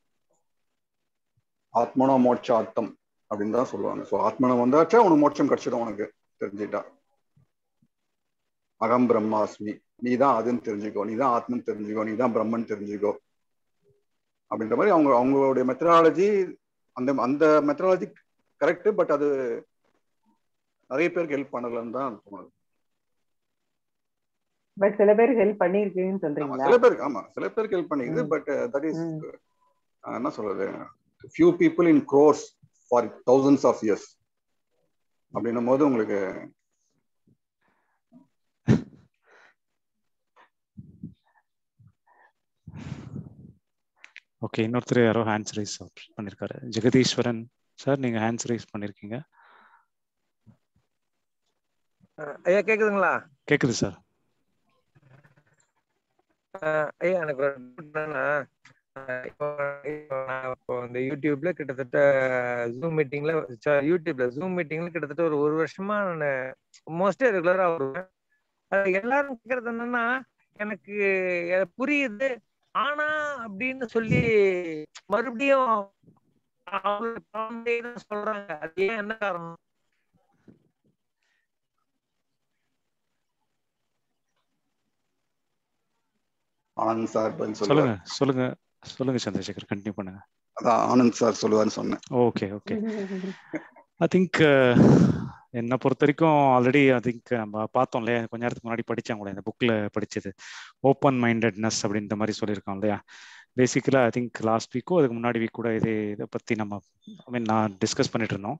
B: ஆத்மனோ மோட்சார்த்தம் அப்படின்னு தான் சொல்லுவாங்க ஸோ ஆத்மனை வந்தாச்சா உனக்கு மோட்சம் கிடைச்சிடும் உனக்கு தெரிஞ்சுட்டா அகம் பிரம்மாஸ்மி நீ தான் அதுன்னு தெரிஞ்சுக்கோ நீ தான் ஆத்மன் தெரிஞ்சுக்கோ நீ தான் பிரம்மன் தெரிஞ்சுக்கோ அப்படின்ற மாதிரி அவங்க அவங்களுடைய மெத்தடாலஜி அந்த அந்த மெத்தடாலஜி கரெக்ட் பட் அது நிறைய பேருக்கு ஹெல்ப் பண்ணலன்னு தான் தோணுது
C: பட் சில பேருக்கு ஹெல்ப் பண்ணிருக்குன்னு
B: ஆமா,
C: சொல்றீங்களா
B: சில பேருக்கு ஆமா சில பேருக்கு ஹெல்ப் பண்ணிக்குது
C: ம்.
B: பட் தட் இஸ்
C: ம்.
B: என்ன சொல்றது few people in crores for thousands of years அப்படின்னும் போது உங்களுக்கு
A: ஓகே இன்னொருத்தர் யாரோ ஹேண்ட்ஸ் ரைஸ் பண்ணியிருக்காரு ஜெகதீஸ்வரன் சார் நீங்க ஹேண்ட்ஸ் ரைஸ் பண்ணிருக்கீங்க
F: ஐயா கேக்குதுங்களா
A: கேக்குது சார்
F: ஐயா எனக்கு ஒரு doubt என்னன்னா, அஹ் இப்போ இப்போ நான் இப்போ இந்த யூடியூப்ல கிட்டத்தட்ட ஜூம் மீட்டிங்ல யூடியூப்ல ஜூம் மீட்டிங்ல கிட்டத்தட்ட ஒரு ஒரு வருஷமா நான் மோஸ்டே ரெகுலரா வருவேன் அது எல்லாரும் கேக்குறது என்னன்னா எனக்கு அது புரியுது ஆனா அப்படின்னு சொல்லி மறுபடியும் அவங்க குழந்தை தான் சொல்றாங்க அது ஏன் என்ன காரணம்
B: ஆனந்த் சார் பதில்
A: சொல்லுங்க
B: சொல்லுவார்
A: சொல்லுங்க சொல்லுங்க சந்திரசேகர் கண்டினியூ பண்ணுங்க
B: அதான் ஆனந்த் சார் சொல்லுவார்னு சொன்னேன்
A: ஓகே ஓகே ஐ திங்க் என்னை பொறுத்த வரைக்கும் ஆல்ரெடி ஐ திங்க் நம்ம பார்த்தோம் இல்லையா கொஞ்ச நேரத்துக்கு முன்னாடி படித்தேன் கூட இந்த புக்கில் படிச்சது ஓப்பன் மைண்டட்னஸ் அப்படின்ற மாதிரி சொல்லியிருக்கோம் இல்லையா பேசிக்கலாக ஐ திங்க் லாஸ்ட் வீக்கோ அதுக்கு முன்னாடி வீக் கூட இதே இதை பற்றி நம்ம ஐ மீன் நான் டிஸ்கஸ் பண்ணிட்டு இருந்தோம்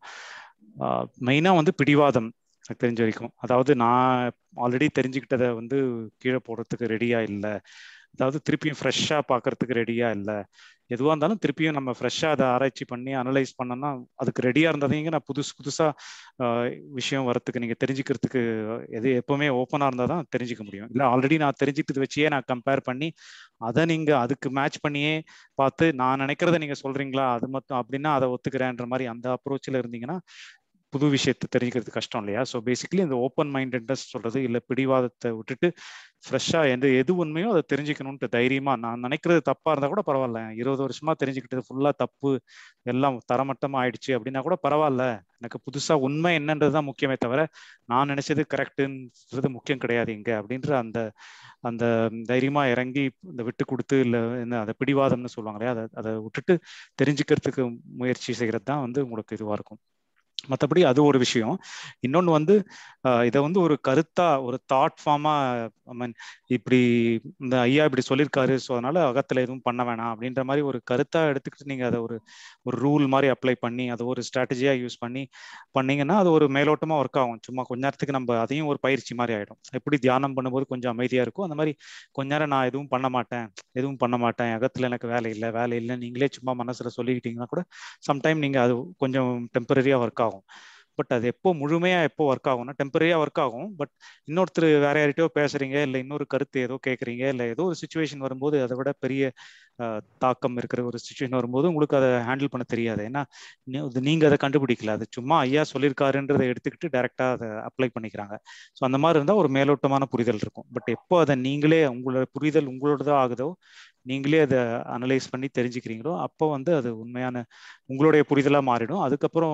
A: மெயினாக வந்து பிடிவாதம் எனக்கு தெரிஞ்ச வரைக்கும் அதாவது நான் ஆல்ரெடி தெரிஞ்சுக்கிட்டதை வந்து கீழே போடுறதுக்கு ரெடியாக இல்லை அதாவது திருப்பியும் ஃப்ரெஷ்ஷாக பார்க்கறதுக்கு ரெடியாக இல்லை எதுவாக இருந்தாலும் திருப்பியும் நம்ம ஃப்ரெஷ்ஷாக அதை ஆராய்ச்சி பண்ணி அனலைஸ் பண்ணோம்னா அதுக்கு ரெடியாக இருந்ததைங்க நான் புதுசு புதுசாக விஷயம் வரத்துக்கு நீங்கள் தெரிஞ்சுக்கிறதுக்கு எது எப்போவுமே ஓப்பனாக இருந்தால் தான் தெரிஞ்சுக்க முடியும் இல்லை ஆல்ரெடி நான் தெரிஞ்சுக்கிட்டது வச்சே நான் கம்பேர் பண்ணி அதை நீங்கள் அதுக்கு மேட்ச் பண்ணியே பார்த்து நான் நினைக்கிறத நீங்கள் சொல்கிறீங்களா அது மட்டும் அப்படின்னா அதை ஒத்துக்கிறேன்ற மாதிரி அந்த அப்ரோச்சில் இருந்தீங்கன்னா புது விஷயத்தை தெரிஞ்சுக்கிறது கஷ்டம் இல்லையா ஸோ பேசிக்கலி இந்த ஓப்பன் மைண்டட்னஸ் சொல்றது இல்லை பிடிவாதத்தை விட்டுட்டு ஃப்ரெஷ்ஷாக எந்த எது உண்மையோ அதை தெரிஞ்சுக்கணும்ட்டு தைரியமா நான் நினைக்கிறது தப்பா இருந்தா கூட பரவாயில்ல இருபது வருஷமா தெரிஞ்சுக்கிட்டது ஃபுல்லா தப்பு எல்லாம் தரமட்டமா ஆயிடுச்சு அப்படின்னா கூட பரவாயில்ல எனக்கு புதுசா உண்மை என்னன்றது தான் முக்கியமே தவிர நான் நினைச்சது கரெக்டுன்றது முக்கியம் கிடையாது இங்க அப்படின்ற அந்த அந்த தைரியமா இறங்கி இந்த விட்டு கொடுத்து இல்லை என்ன அதை பிடிவாதம்னு சொல்லுவாங்க இல்லையா அதை அதை விட்டுட்டு தெரிஞ்சுக்கிறதுக்கு முயற்சி செய்கிறது தான் வந்து உங்களுக்கு இதுவாக இருக்கும் மற்றபடி அது ஒரு விஷயம் இன்னொன்று வந்து இதை வந்து ஒரு கருத்தா ஒரு தாட் ஃபார்மா ஐ மீன் இப்படி இந்த ஐயா இப்படி சொல்லியிருக்காரு ஸோ அதனால அகத்தில் எதுவும் பண்ண வேணாம் அப்படின்ற மாதிரி ஒரு கருத்தா எடுத்துக்கிட்டு நீங்கள் அதை ஒரு ஒரு ரூல் மாதிரி அப்ளை பண்ணி அதை ஒரு ஸ்ட்ராட்டஜியாக யூஸ் பண்ணி பண்ணீங்கன்னா அது ஒரு மேலோட்டமாக ஒர்க் ஆகும் சும்மா கொஞ்ச நேரத்துக்கு நம்ம அதையும் ஒரு பயிற்சி மாதிரி ஆகிடும் எப்படி தியானம் பண்ணும்போது கொஞ்சம் அமைதியாக இருக்கும் அந்த மாதிரி கொஞ்ச நேரம் நான் எதுவும் பண்ண மாட்டேன் எதுவும் பண்ண மாட்டேன் அகத்தில் எனக்கு வேலை இல்லை வேலை இல்லை நீங்களே சும்மா மனசில் சொல்லிக்கிட்டீங்கன்னா கூட சம்டைம் நீங்கள் அது கொஞ்சம் டெம்பரரியாக ஒர்க் ஆகும் பட் அது எப்போ முழுமையா எப்போ ஒர்க் ஆகும்னா டெம்பரரியா ஒர்க் ஆகும் பட் இன்னொருத்தர் வேற யார்கிட்டயோ பேசுறீங்க இல்லை இன்னொரு கருத்து ஏதோ கேட்குறீங்க இல்லை ஏதோ ஒரு சுச்சுவேஷன் வரும்போது அதை விட பெரிய தாக்கம் இருக்கிற ஒரு சுச்சுவேஷன் வரும்போது உங்களுக்கு அதை ஹேண்டில் பண்ண தெரியாது ஏன்னா நீங்க அதை கண்டுபிடிக்கல அது சும்மா ஐயா சொல்லியிருக்காருன்றதை எடுத்துக்கிட்டு டைரக்டா அதை அப்ளை பண்ணிக்கிறாங்க ஸோ அந்த மாதிரி இருந்தால் ஒரு மேலோட்டமான புரிதல் இருக்கும் பட் எப்போ அதை நீங்களே உங்களோட புரிதல் உங்களோடதான் ஆகுதோ நீங்களே அதை அனலைஸ் பண்ணி தெரிஞ்சுக்கிறீங்களோ அப்போ வந்து அது உண்மையான உங்களுடைய புரிதலாக மாறிடும் அதுக்கப்புறம்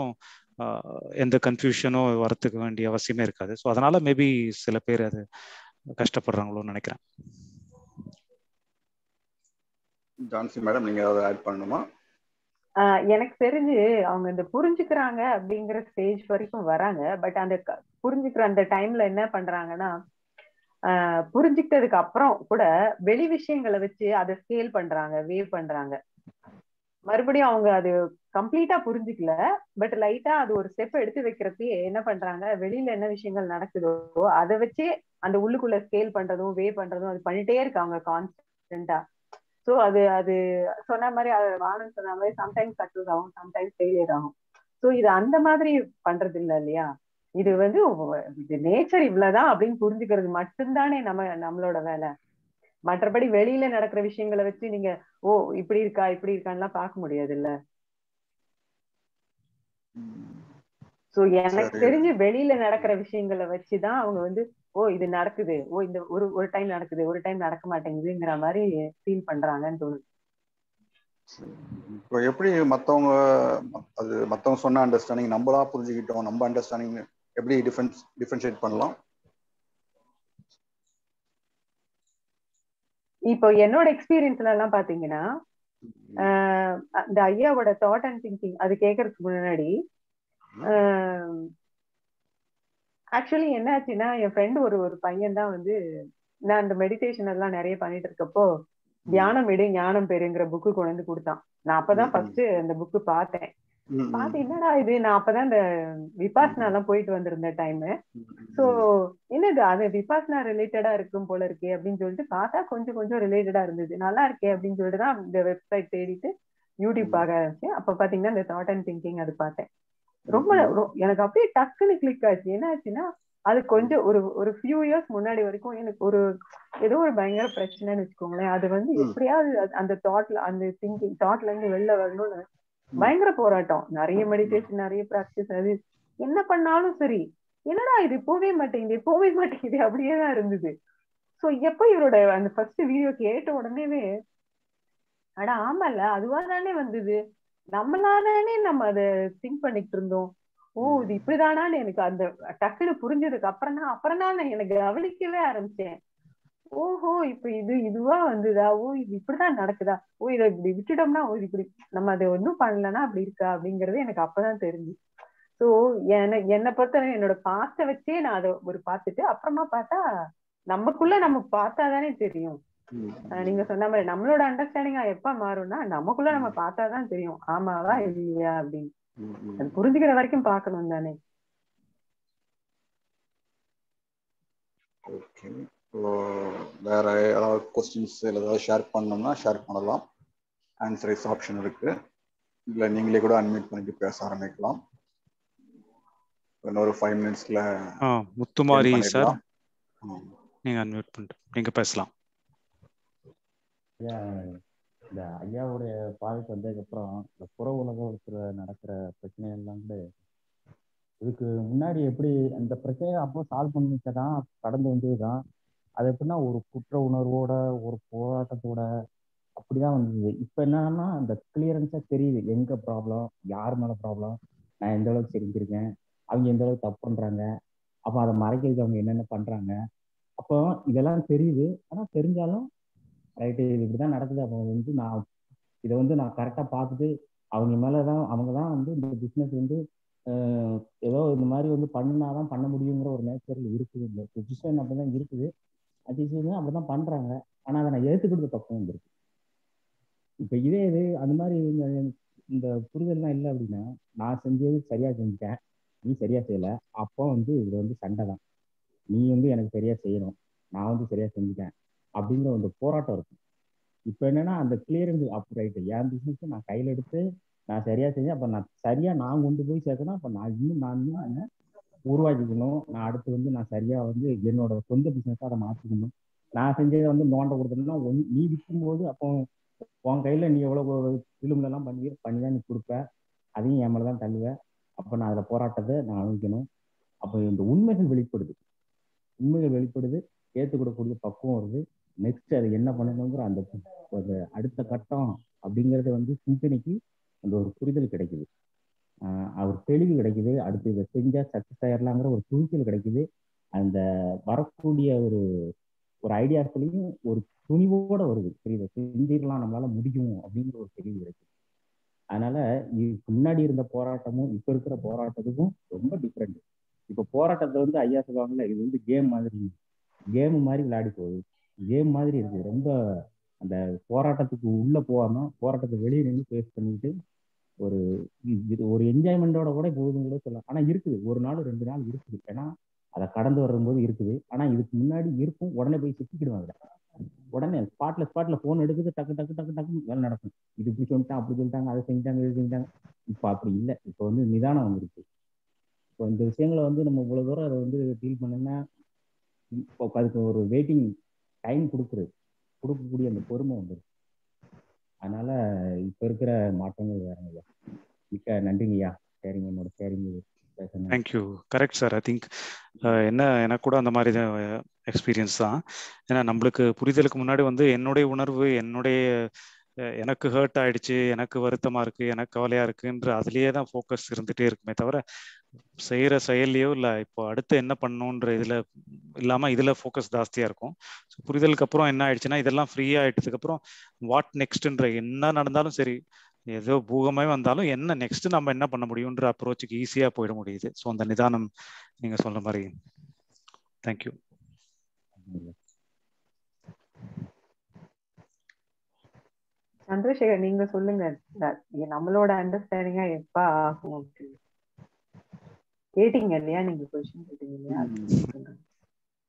A: எந்த கன்ஃபியூஷனோ வரத்துக்கு வேண்டிய அவசியமே இருக்காது ஸோ அதனால மேபி சில பேர் அது கஷ்டப்படுறாங்களோன்னு நினைக்கிறேன்
B: ஜான்சி மேடம் நீங்க ஏதாவது ஆட் பண்ணணுமா
C: எனக்கு தெரிஞ்சு அவங்க இந்த புரிஞ்சுக்கிறாங்க அப்படிங்கிற ஸ்டேஜ் வரைக்கும் வராங்க பட் அந்த புரிஞ்சுக்கிற அந்த டைம்ல என்ன பண்றாங்கன்னா புரிஞ்சுக்கிட்டதுக்கு அப்புறம் கூட வெளி விஷயங்களை வச்சு அதை ஸ்கேல் பண்றாங்க வே பண்றாங்க மறுபடியும் அவங்க அது கம்ப்ளீட்டா புரிஞ்சுக்கல பட் லைட்டா அது ஒரு ஸ்டெப் எடுத்து வைக்கிறப்பயே என்ன பண்றாங்க வெளியில என்ன விஷயங்கள் நடக்குதோ அதை வச்சே அந்த உள்ளுக்குள்ள ஸ்கேல் பண்றதும் வே பண்றதும் அது பண்ணிட்டே இருக்காங்க கான்ஸ்டன்டா ஸோ அது அது சொன்ன மாதிரி வானன் சொன்ன மாதிரி சம்டைம்ஸ் சக்சஸ் ஆகும் சம்டைம்ஸ் ஃபெயிலியர் ஆகும் ஸோ இது அந்த மாதிரி பண்றது இல்லை இல்லையா இது வந்து இது நேச்சர் இவ்வளவுதான் அப்படின்னு புரிஞ்சுக்கிறது மட்டும்தானே நம்ம நம்மளோட வேலை மற்றபடி வெளியில நடக்கிற விஷயங்களை வச்சு நீங்க ஓ இப்படி இருக்கா இப்படி இருக்கான்லாம் பார்க்க முடியாது இல்ல சோ எனக்கு தெரிஞ்சு வெளியில நடக்கிற விஷயங்களை வச்சுதான் அவங்க வந்து ஓ இது நடக்குது ஓ இந்த ஒரு ஒரு டைம் நடக்குது ஒரு டைம் நடக்க மாட்டேங்குதுங்கிற மாதிரி ஃபீல் பண்றாங்கன்னு தோணுது
B: இப்போ எப்படி மத்தவங்க அது மத்தவங்க சொன்ன அண்டர்ஸ்டாண்டிங் நம்மளா புரிஞ்சுக்கிட்டோம் நம்ம அண்டர்ஸ்டாண்டிங் எப்படி டிஃபரன்ஸ் டிஃபரன்ஷியேட் பண்ணலாம்
C: இப்போ என்னோட எக்ஸ்பீரியன்ஸ்ல எல்லாம் பாத்தீங்கன்னா இந்த ஐயாவோட தாட் அண்ட் திங்கிங் அது கேட்கறதுக்கு முன்னாடி ஆக்சுவலி என்ன ஆச்சுன்னா என் ஃப்ரெண்ட் ஒரு ஒரு பையன் தான் வந்து நான் இந்த மெடிடேஷன் எல்லாம் நிறைய பண்ணிட்டு இருக்கப்போ தியானம் விடு ஞானம் பெருங்கிற புக்கு கொண்டு வந்து கொடுத்தான் நான் அப்பதான் ஃபர்ஸ்ட் அந்த புக்கு பார்த்தேன் பார்த்து என்னடா இது நான் அப்பதான் இந்த விபாசனா எல்லாம் போயிட்டு வந்திருந்த டைம் சோ என்ன என்னது அது விபாசனா ரிலேட்டடா இருக்கும் போல இருக்கே அப்படின்னு சொல்லிட்டு பார்த்தா கொஞ்சம் கொஞ்சம் ரிலேட்டடா இருந்தது நல்லா இருக்கே அப்படின்னு சொல்லிட்டு தான் இந்த வெப்சைட் தேடிட்டு யூடியூப் பார்க்க ஆரம்பிச்சேன் அப்ப பாத்தீங்கன்னா இந்த தாட் அண்ட் திங்கிங் அது பார்த்தேன் ரொம்ப ரொ- எனக்கு அப்படியே டக்குன்னு கிளிக் ஆச்சு என்ன ஆச்சுன்னா அது கொஞ்சம் ஒரு ஒரு ஃபியூ இயர்ஸ் முன்னாடி வரைக்கும் எனக்கு ஒரு ஏதோ ஒரு பயங்கர பிரச்சனைன்னு வச்சுக்கோங்களேன் அது வந்து
B: ம்.
C: எப்படியாவது அது- அந்த தாட்ல அந்த திங்கிங் தாட்ல இருந்து வெளில வரணும்னு பயங்கர போராட்டம் நிறைய மெடிடேஷன் நிறைய ப்ராக்டிஸ் அது என்ன பண்ணாலும் சரி என்னடா இது போவே மாட்டேங்குது போவே மாட்டேங்குது அப்படியே தான் இருந்தது சோ எப்ப இவரோட அந்த ஃபர்ஸ்ட் வீடியோ கேட்ட உடனேவே அட ஆமால அதுவா தானே வந்தது நம்மளா தானே நம்ம அதை திங்க் பண்ணிட்டு இருந்தோம் ஓ இது இப்படிதானான்னு எனக்கு அந்த டக்குன்னு புரிஞ்சதுக்கு அப்புறம் தான் அப்புறம் தான் நான் எனக்கு கவனிக்கவே ஆரம்பிச்சேன் ஓஹோ இப்ப இது இதுவா வந்ததா ஓ இது இப்படிதான் நடக்குதா ஓ இதை இப்படி விட்டுட்டோம்னா ஓ இது இப்படி நம்ம அதை ஒன்றும் பண்ணலன்னா அப்படி இருக்கா அப்படிங்கறது எனக்கு அப்பதான் தெரிஞ்சு சோ என்ன என்னை பொறுத்தவரை என்னோட பாஸ்ட வச்சே நான் அதை ஒரு பார்த்துட்டு அப்புறமா பார்த்தா நமக்குள்ள நம்ம பார்த்தாதானே தெரியும்
B: ம்.
C: அஹ் நீங்க சொன்ன மாதிரி நம்மளோட அண்டர்ஸ்டாண்டிங்கா எப்ப மாறும்னா நமக்குள்ள நம்ம பார்த்தாதான் தெரியும் ஆமாவா இல்லையா அப்படின்னு
B: ம், ம்.
C: அது புரிஞ்சுக்கிற வரைக்கும் பார்க்கணும் தானே
B: ஓகே ஸோ வேற ஏதாவது கொஸ்டின்ஸ் இல்லை ஏதாவது ஷேர் பண்ணோம்னா ஷேர் பண்ணலாம் ஆன்சரைஸ் ஆப்ஷன் இருக்கு இல்லை நீங்களே கூட அன்மியூட் பண்ணிட்டு பேச ஆரம்பிக்கலாம் இன்னொரு ஃபைவ் மினிட்ஸ்ல
A: ஆ முத்துமாரி சார்
B: பண்ணிடலாம்
A: நீங்க அன்மியூட் பண்ணிட்டு நீங்க பேசலாம்
E: ஐயா இந்த ஐயாவுடைய பாதைக்கு வந்ததுக்கப்புறம் இந்த புற உலகத்துல நடக்கிற பிரச்சனை எல்லாம் கூட இதுக்கு முன்னாடி எப்படி அந்த பிரச்சனையை அப்போ சால்வ் பண்ணிக்கதான் கடந்து வந்ததுதான் அது எப்படின்னா ஒரு குற்ற உணர்வோட ஒரு போராட்டத்தோட அப்படிதான் வந்தது இப்போ என்னன்னா அந்த கிளியரன்ஸா தெரியுது எங்க ப்ராப்ளம் யார் மேல ப்ராப்ளம் நான் எந்த அளவுக்கு தெரிஞ்சிருக்கேன் அவங்க எந்த அளவுக்கு தப்பு பண்றாங்க அப்போ அதை மறைக்கிறதுக்கு அவங்க என்னென்ன பண்றாங்க அப்போ இதெல்லாம் தெரியுது ஆனா தெரிஞ்சாலும் ரைட்டு இது இப்படிதான் நடக்குது அப்போ வந்து நான் இதை வந்து நான் கரெக்டாக பார்த்துட்டு அவங்க மேலே தான் அவங்க தான் வந்து இந்த பிஸ்னஸ் வந்து ஆஹ், ஏதோ இந்த மாதிரி வந்து பண்ணாதான் பண்ண முடியுங்கிற ஒரு நேச்சரில் இருக்குது இந்த பொசிஷன் அப்படி தான் இருக்குது அதிசயம் அப்படி தான் பண்ணுறாங்க ஆனால் அதை நான் ஏற்றுக்கிட்டு பக்கம் வந்துருக்கு இப்போ இதே இது அந்த மாதிரி இந்த இந்த புரிதல்லாம் இல்லை அப்படின்னா நான் செஞ்சது சரியாக செஞ்சுட்டேன் நீ சரியாக செய்யலை அப்போ வந்து இது வந்து சண்டை தான் நீ வந்து எனக்கு சரியாக செய்யணும் நான் வந்து சரியாக செஞ்சுட்டேன் அப்படிங்கிற ஒரு போராட்டம் இருக்கும் இப்போ என்னன்னா அந்த கிளியரன்ஸ் அப் ரைட்டு என் பிஸ்னஸ் நான் கையில் எடுத்து நான் சரியா செஞ்சேன் அப்போ நான் சரியா நான் கொண்டு போய் சேர்க்கணும் அப்போ நான் இன்னும் நான் இன்னும் என்ன உருவாக்கிக்கணும் நான் அடுத்து வந்து நான் சரியா வந்து என்னோட சொந்த பிஸ்னஸாக அதை மாற்றிக்கணும் நான் செஞ்சதை வந்து நோண்ட கொடுத்தோம்னா ஒன்- நீ விற்கும்போது அப்போ உன் கையில் நீ எவ்வளோ ஃபிலிம்லலாம் பண்ணி பண்ணி தான் நீ கொடுப்ப அதையும் என் மேலே தான் தள்ளுவ அப்போ நான் அதில் போராட்டத்தை நான் அனுப்பிக்கணும் அப்போ இந்த உண்மைகள் வெளிப்படுது உண்மைகள் வெளிப்படுது ஏற்றுக்கூடக்கூடிய பக்குவம் வருது நெக்ஸ்ட் அது என்ன பண்ணணுங்கிற அந்த அந்த அடுத்த கட்டம் அப்படிங்கிறது வந்து சிந்தனைக்கு அந்த ஒரு புரிதல் கிடைக்குது ஆஹ் ஒரு தெளிவு கிடைக்குது அடுத்து இதை செஞ்சா சக்சஸ் ஆயிடலாங்கிற ஒரு துணிச்சல் கிடைக்குது அந்த வரக்கூடிய ஒரு ஒரு ஐடியாஸ்லையும் ஒரு துணிவோட வருது தெரியுது செஞ்சிடலாம் நம்மளால முடியும் அப்படிங்கிற ஒரு தெளிவு கிடைக்குது அதனால இதுக்கு முன்னாடி இருந்த போராட்டமும் இப்ப இருக்கிற போராட்டத்துக்கும் ரொம்ப டிஃப்ரெண்ட் இப்ப போராட்டத்தை வந்து ஐயா சொல்லுவாங்கல்ல இது வந்து கேம் மாதிரி கேம் மாதிரி விளையாடி போகுது கேம் மாதிரி இருக்கு ரொம்ப அந்த போராட்டத்துக்கு உள்ள போகாம போராட்டத்தை வெளியே நின்று ஃபேஸ் பண்ணிட்டு ஒரு இது ஒரு என்ஜாய்மெண்டோட கூட போகுதுன்னு கூட சொல்லலாம் ஆனா இருக்குது ஒரு நாள் ரெண்டு நாள் இருக்குது ஏன்னா அதை கடந்து வரும்போது இருக்குது ஆனா இதுக்கு முன்னாடி இருக்கும் உடனே போய் சிக்கிக்கிடுவாங்க அதுல. உடனே ஸ்பாட்ல ஸ்பாட்ல போன் எடுக்குது டக்கு டக்கு டக்கு டக்கு வேலை நடக்கும் இது இப்படி சொல்லிட்டாங்க அப்படி சொல்லிட்டாங்க அதை செஞ்சாங்க இது செஞ்சாங்க இப்போ அப்படி இல்லை இப்போ வந்து நிதானம் வந்துருக்கு இப்போ இந்த விஷயங்களை வந்து நம்ம இவ்வளவு தூரம் அதை வந்து டீல் பண்ணோம்னா இப்போ அதுக்கு ஒரு வெயிட்டிங் டைம் கொடுக்குறது கொடுக்கக்கூடிய அந்த பொறுமை வந்துருக்கு அதனால இப்ப இருக்கிற மாற்றங்கள் வேறங்கய்யா மிக்க நன்றிங்கய்யா சரிங்க என்னோட ஷேரிங் பேசுங்க
A: thank you correct sir I think என்ன எனக்கு கூட அந்த மாதிரி தான் எக்ஸ்பீரியன்ஸ் தான் ஏன்னா நம்மளுக்கு புரிதலுக்கு முன்னாடி வந்து என்னுடைய உணர்வு என்னுடைய அஹ், எனக்கு ஹர்ட் ஆயிடுச்சு எனக்கு வருத்தமா இருக்கு எனக்கு கவலையா இருக்குன்ற அதுலயே தான் ஃபோக்கஸ் இருந்துட்டே இருக்குமே தவிர செய்யற செயல்லையோ இல்லை இப்போ அடுத்து என்ன பண்ணணுன்ற இதுல இல்லாம இதுல ஃபோக்கஸ் ஜாஸ்தியா இருக்கும் ஸோ புரிதலுக்கு அப்புறம் என்ன ஆயிடுச்சுன்னா இதெல்லாம் ஃப்ரீயா ஆயிட்டதுக்கு அப்புறம் வாட் நெக்ஸ்ட்ன்ற என்ன நடந்தாலும் சரி ஏதோ பூகமே வந்தாலும் என்ன நெக்ஸ்ட் நம்ம என்ன பண்ண முடியுன்ற அப்ரோச்சுக்கு ஈஸியா போயிட முடியுது ஸோ அந்த நிதானம் நீங்க சொன்ன மாதிரி தேங்க்யூ
C: சந்திரசேகர் நீங்க சொல்லுங்க that நம்மளோட அண்டர்ஸ்டாண்டிங்கா எப்ப ஆகும் அப்படின்னு. கேட்டீங்க இல்லையா நீங்க கொஸ்டின் கேட்டீங்க இல்லையா அது சொல்லுங்க.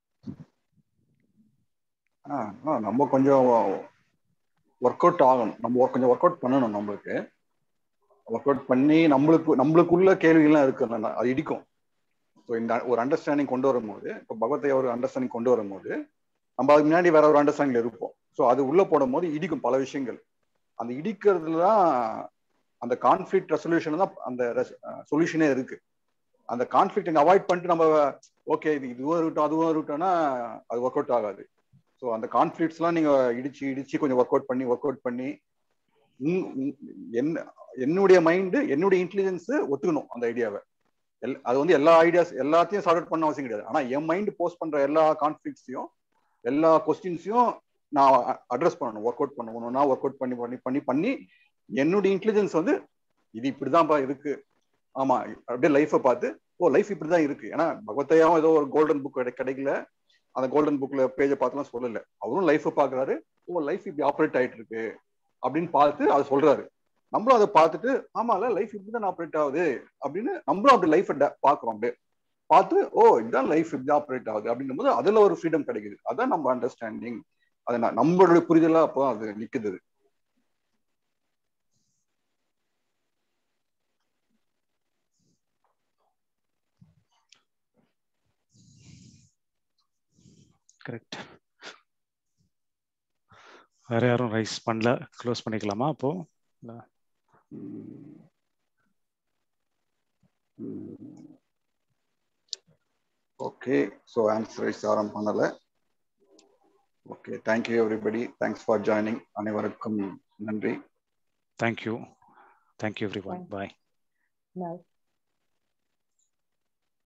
B: ஆ ஆ, நம்ம கொஞ்சம் ஒர்க் அவுட் ஆகணும் நம்ம ஒரு- கொஞ்சம் ஒர்க் அவுட் பண்ணணும் நம்மளுக்கு ஒர்க் அவுட் பண்ணி நம்மளுக்கு நம்மளுக்குள்ள கேள்விகள்லாம் இருக்கு அந்த- அது இடிக்கும் ஸோ இந்த ஒரு அண்டர்ஸ்டாண்டிங் கொண்டு வரும்போது இப்போ பகவத்தை ஒரு அண்டர்ஸ்டாண்டிங் கொண்டு வரும்போது நம்ம அதுக்கு முன்னாடி வேற ஒரு அண்டர்ஸ்டாண்டிங் இருப்போம் ஸோ அது உள்ள போடும்போது இடிக்கும் பல விஷயங்கள் அந்த இடிக்கிறதுல தான் அந்த கான்ஃபிளிக் ரெசல்யூஷன் தான் அந்த சொல்யூஷனே இருக்கு அந்த கான்ஃபிளிக் அவாய்ட் பண்ணிட்டு நம்ம ஓகே இது இதுவும் இருக்கட்டும் அதுவும் இருக்கட்டும்னா அது ஒர்க் அவுட் ஆகாது ஸோ அந்த கான்ஃபிளிக்ஸ்லாம் நீங்க இடிச்சு இடிச்சு கொஞ்சம் ஒர்க் அவுட் பண்ணி ஒர்க் அவுட் பண்ணி உம் உம் என்ன என்னுடைய மைண்டு என்னுடைய இன்டெலிஜென்ஸ் ஒத்துக்கணும் அந்த ஐடியாவை எல் அது வந்து எல்லா ஐடியாஸ் எல்லாத்தையும் சார்ட் அவுட் பண்ண அவசியம் கிடையாது ஆனா என் மைண்ட் போஸ்ட் பண்ற எல்லா கான்ஃபிளிக்ஸையும் எல்லா கொஸ்டின்ஸையும் நான் அட்ரஸ் பண்ணணும் ஒர்க் அவுட் பண்ணணும் நான் ஒர்க் அவுட் பண்ணி பண்ணி பண்ணி பண்ணி என்னுடைய இன்டெலிஜென்ஸ் வந்து இது இப்படிதான்ப்பா இருக்கு ஆமா அப்படியே லைஃப்பை பார்த்து ஓ லைஃப் இப்படிதான் இருக்கு ஏன்னா பகவத்தையாவும் ஏதோ ஒரு கோல்டன் புக் கிடைக்கல அந்த கோல்டன் புக்ல பேஜை பார்த்துலாம் சொல்லல அவரும் லைஃப்பை பாக்குறாரு ஓ லைஃப் இப்படி ஆப்ரேட் ஆயிட்டு இருக்கு அப்படின்னு பார்த்து அதை சொல்றாரு நம்மளும் அதை பார்த்துட்டு ஆமால லைஃப் இப்படிதான் ஆப்ரேட் ஆகுது அப்படின்னு நம்மளும் அப்படி லைஃப் பாக்குறோம் அப்படியே பார்த்து ஓ இதுதான் லைஃப் இப்படி ஆப்ரேட் ஆகுது அப்படின்னும் போது அதுல ஒரு ஃப்ரீடம் கிடைக்குது அதான் நம்ம அண்டர்ஸ்டாண்டிங் அது ந- நம்மளுடைய புரிதலா அப்போ அது நிக்குது
A: கரெக்ட் வேற யாரும் ரைஸ் பண்ணல க்ளோஸ் பண்ணிக்கலாமா அப்போ இல்ல?
B: ஓகே ஸோ ஆன்சர் ரைஸ் யாரும் பண்ணல okay thank you everybody thanks for joining அனைவருக்கும் நன்றி
A: thank you thank you everyone bye
C: Bye.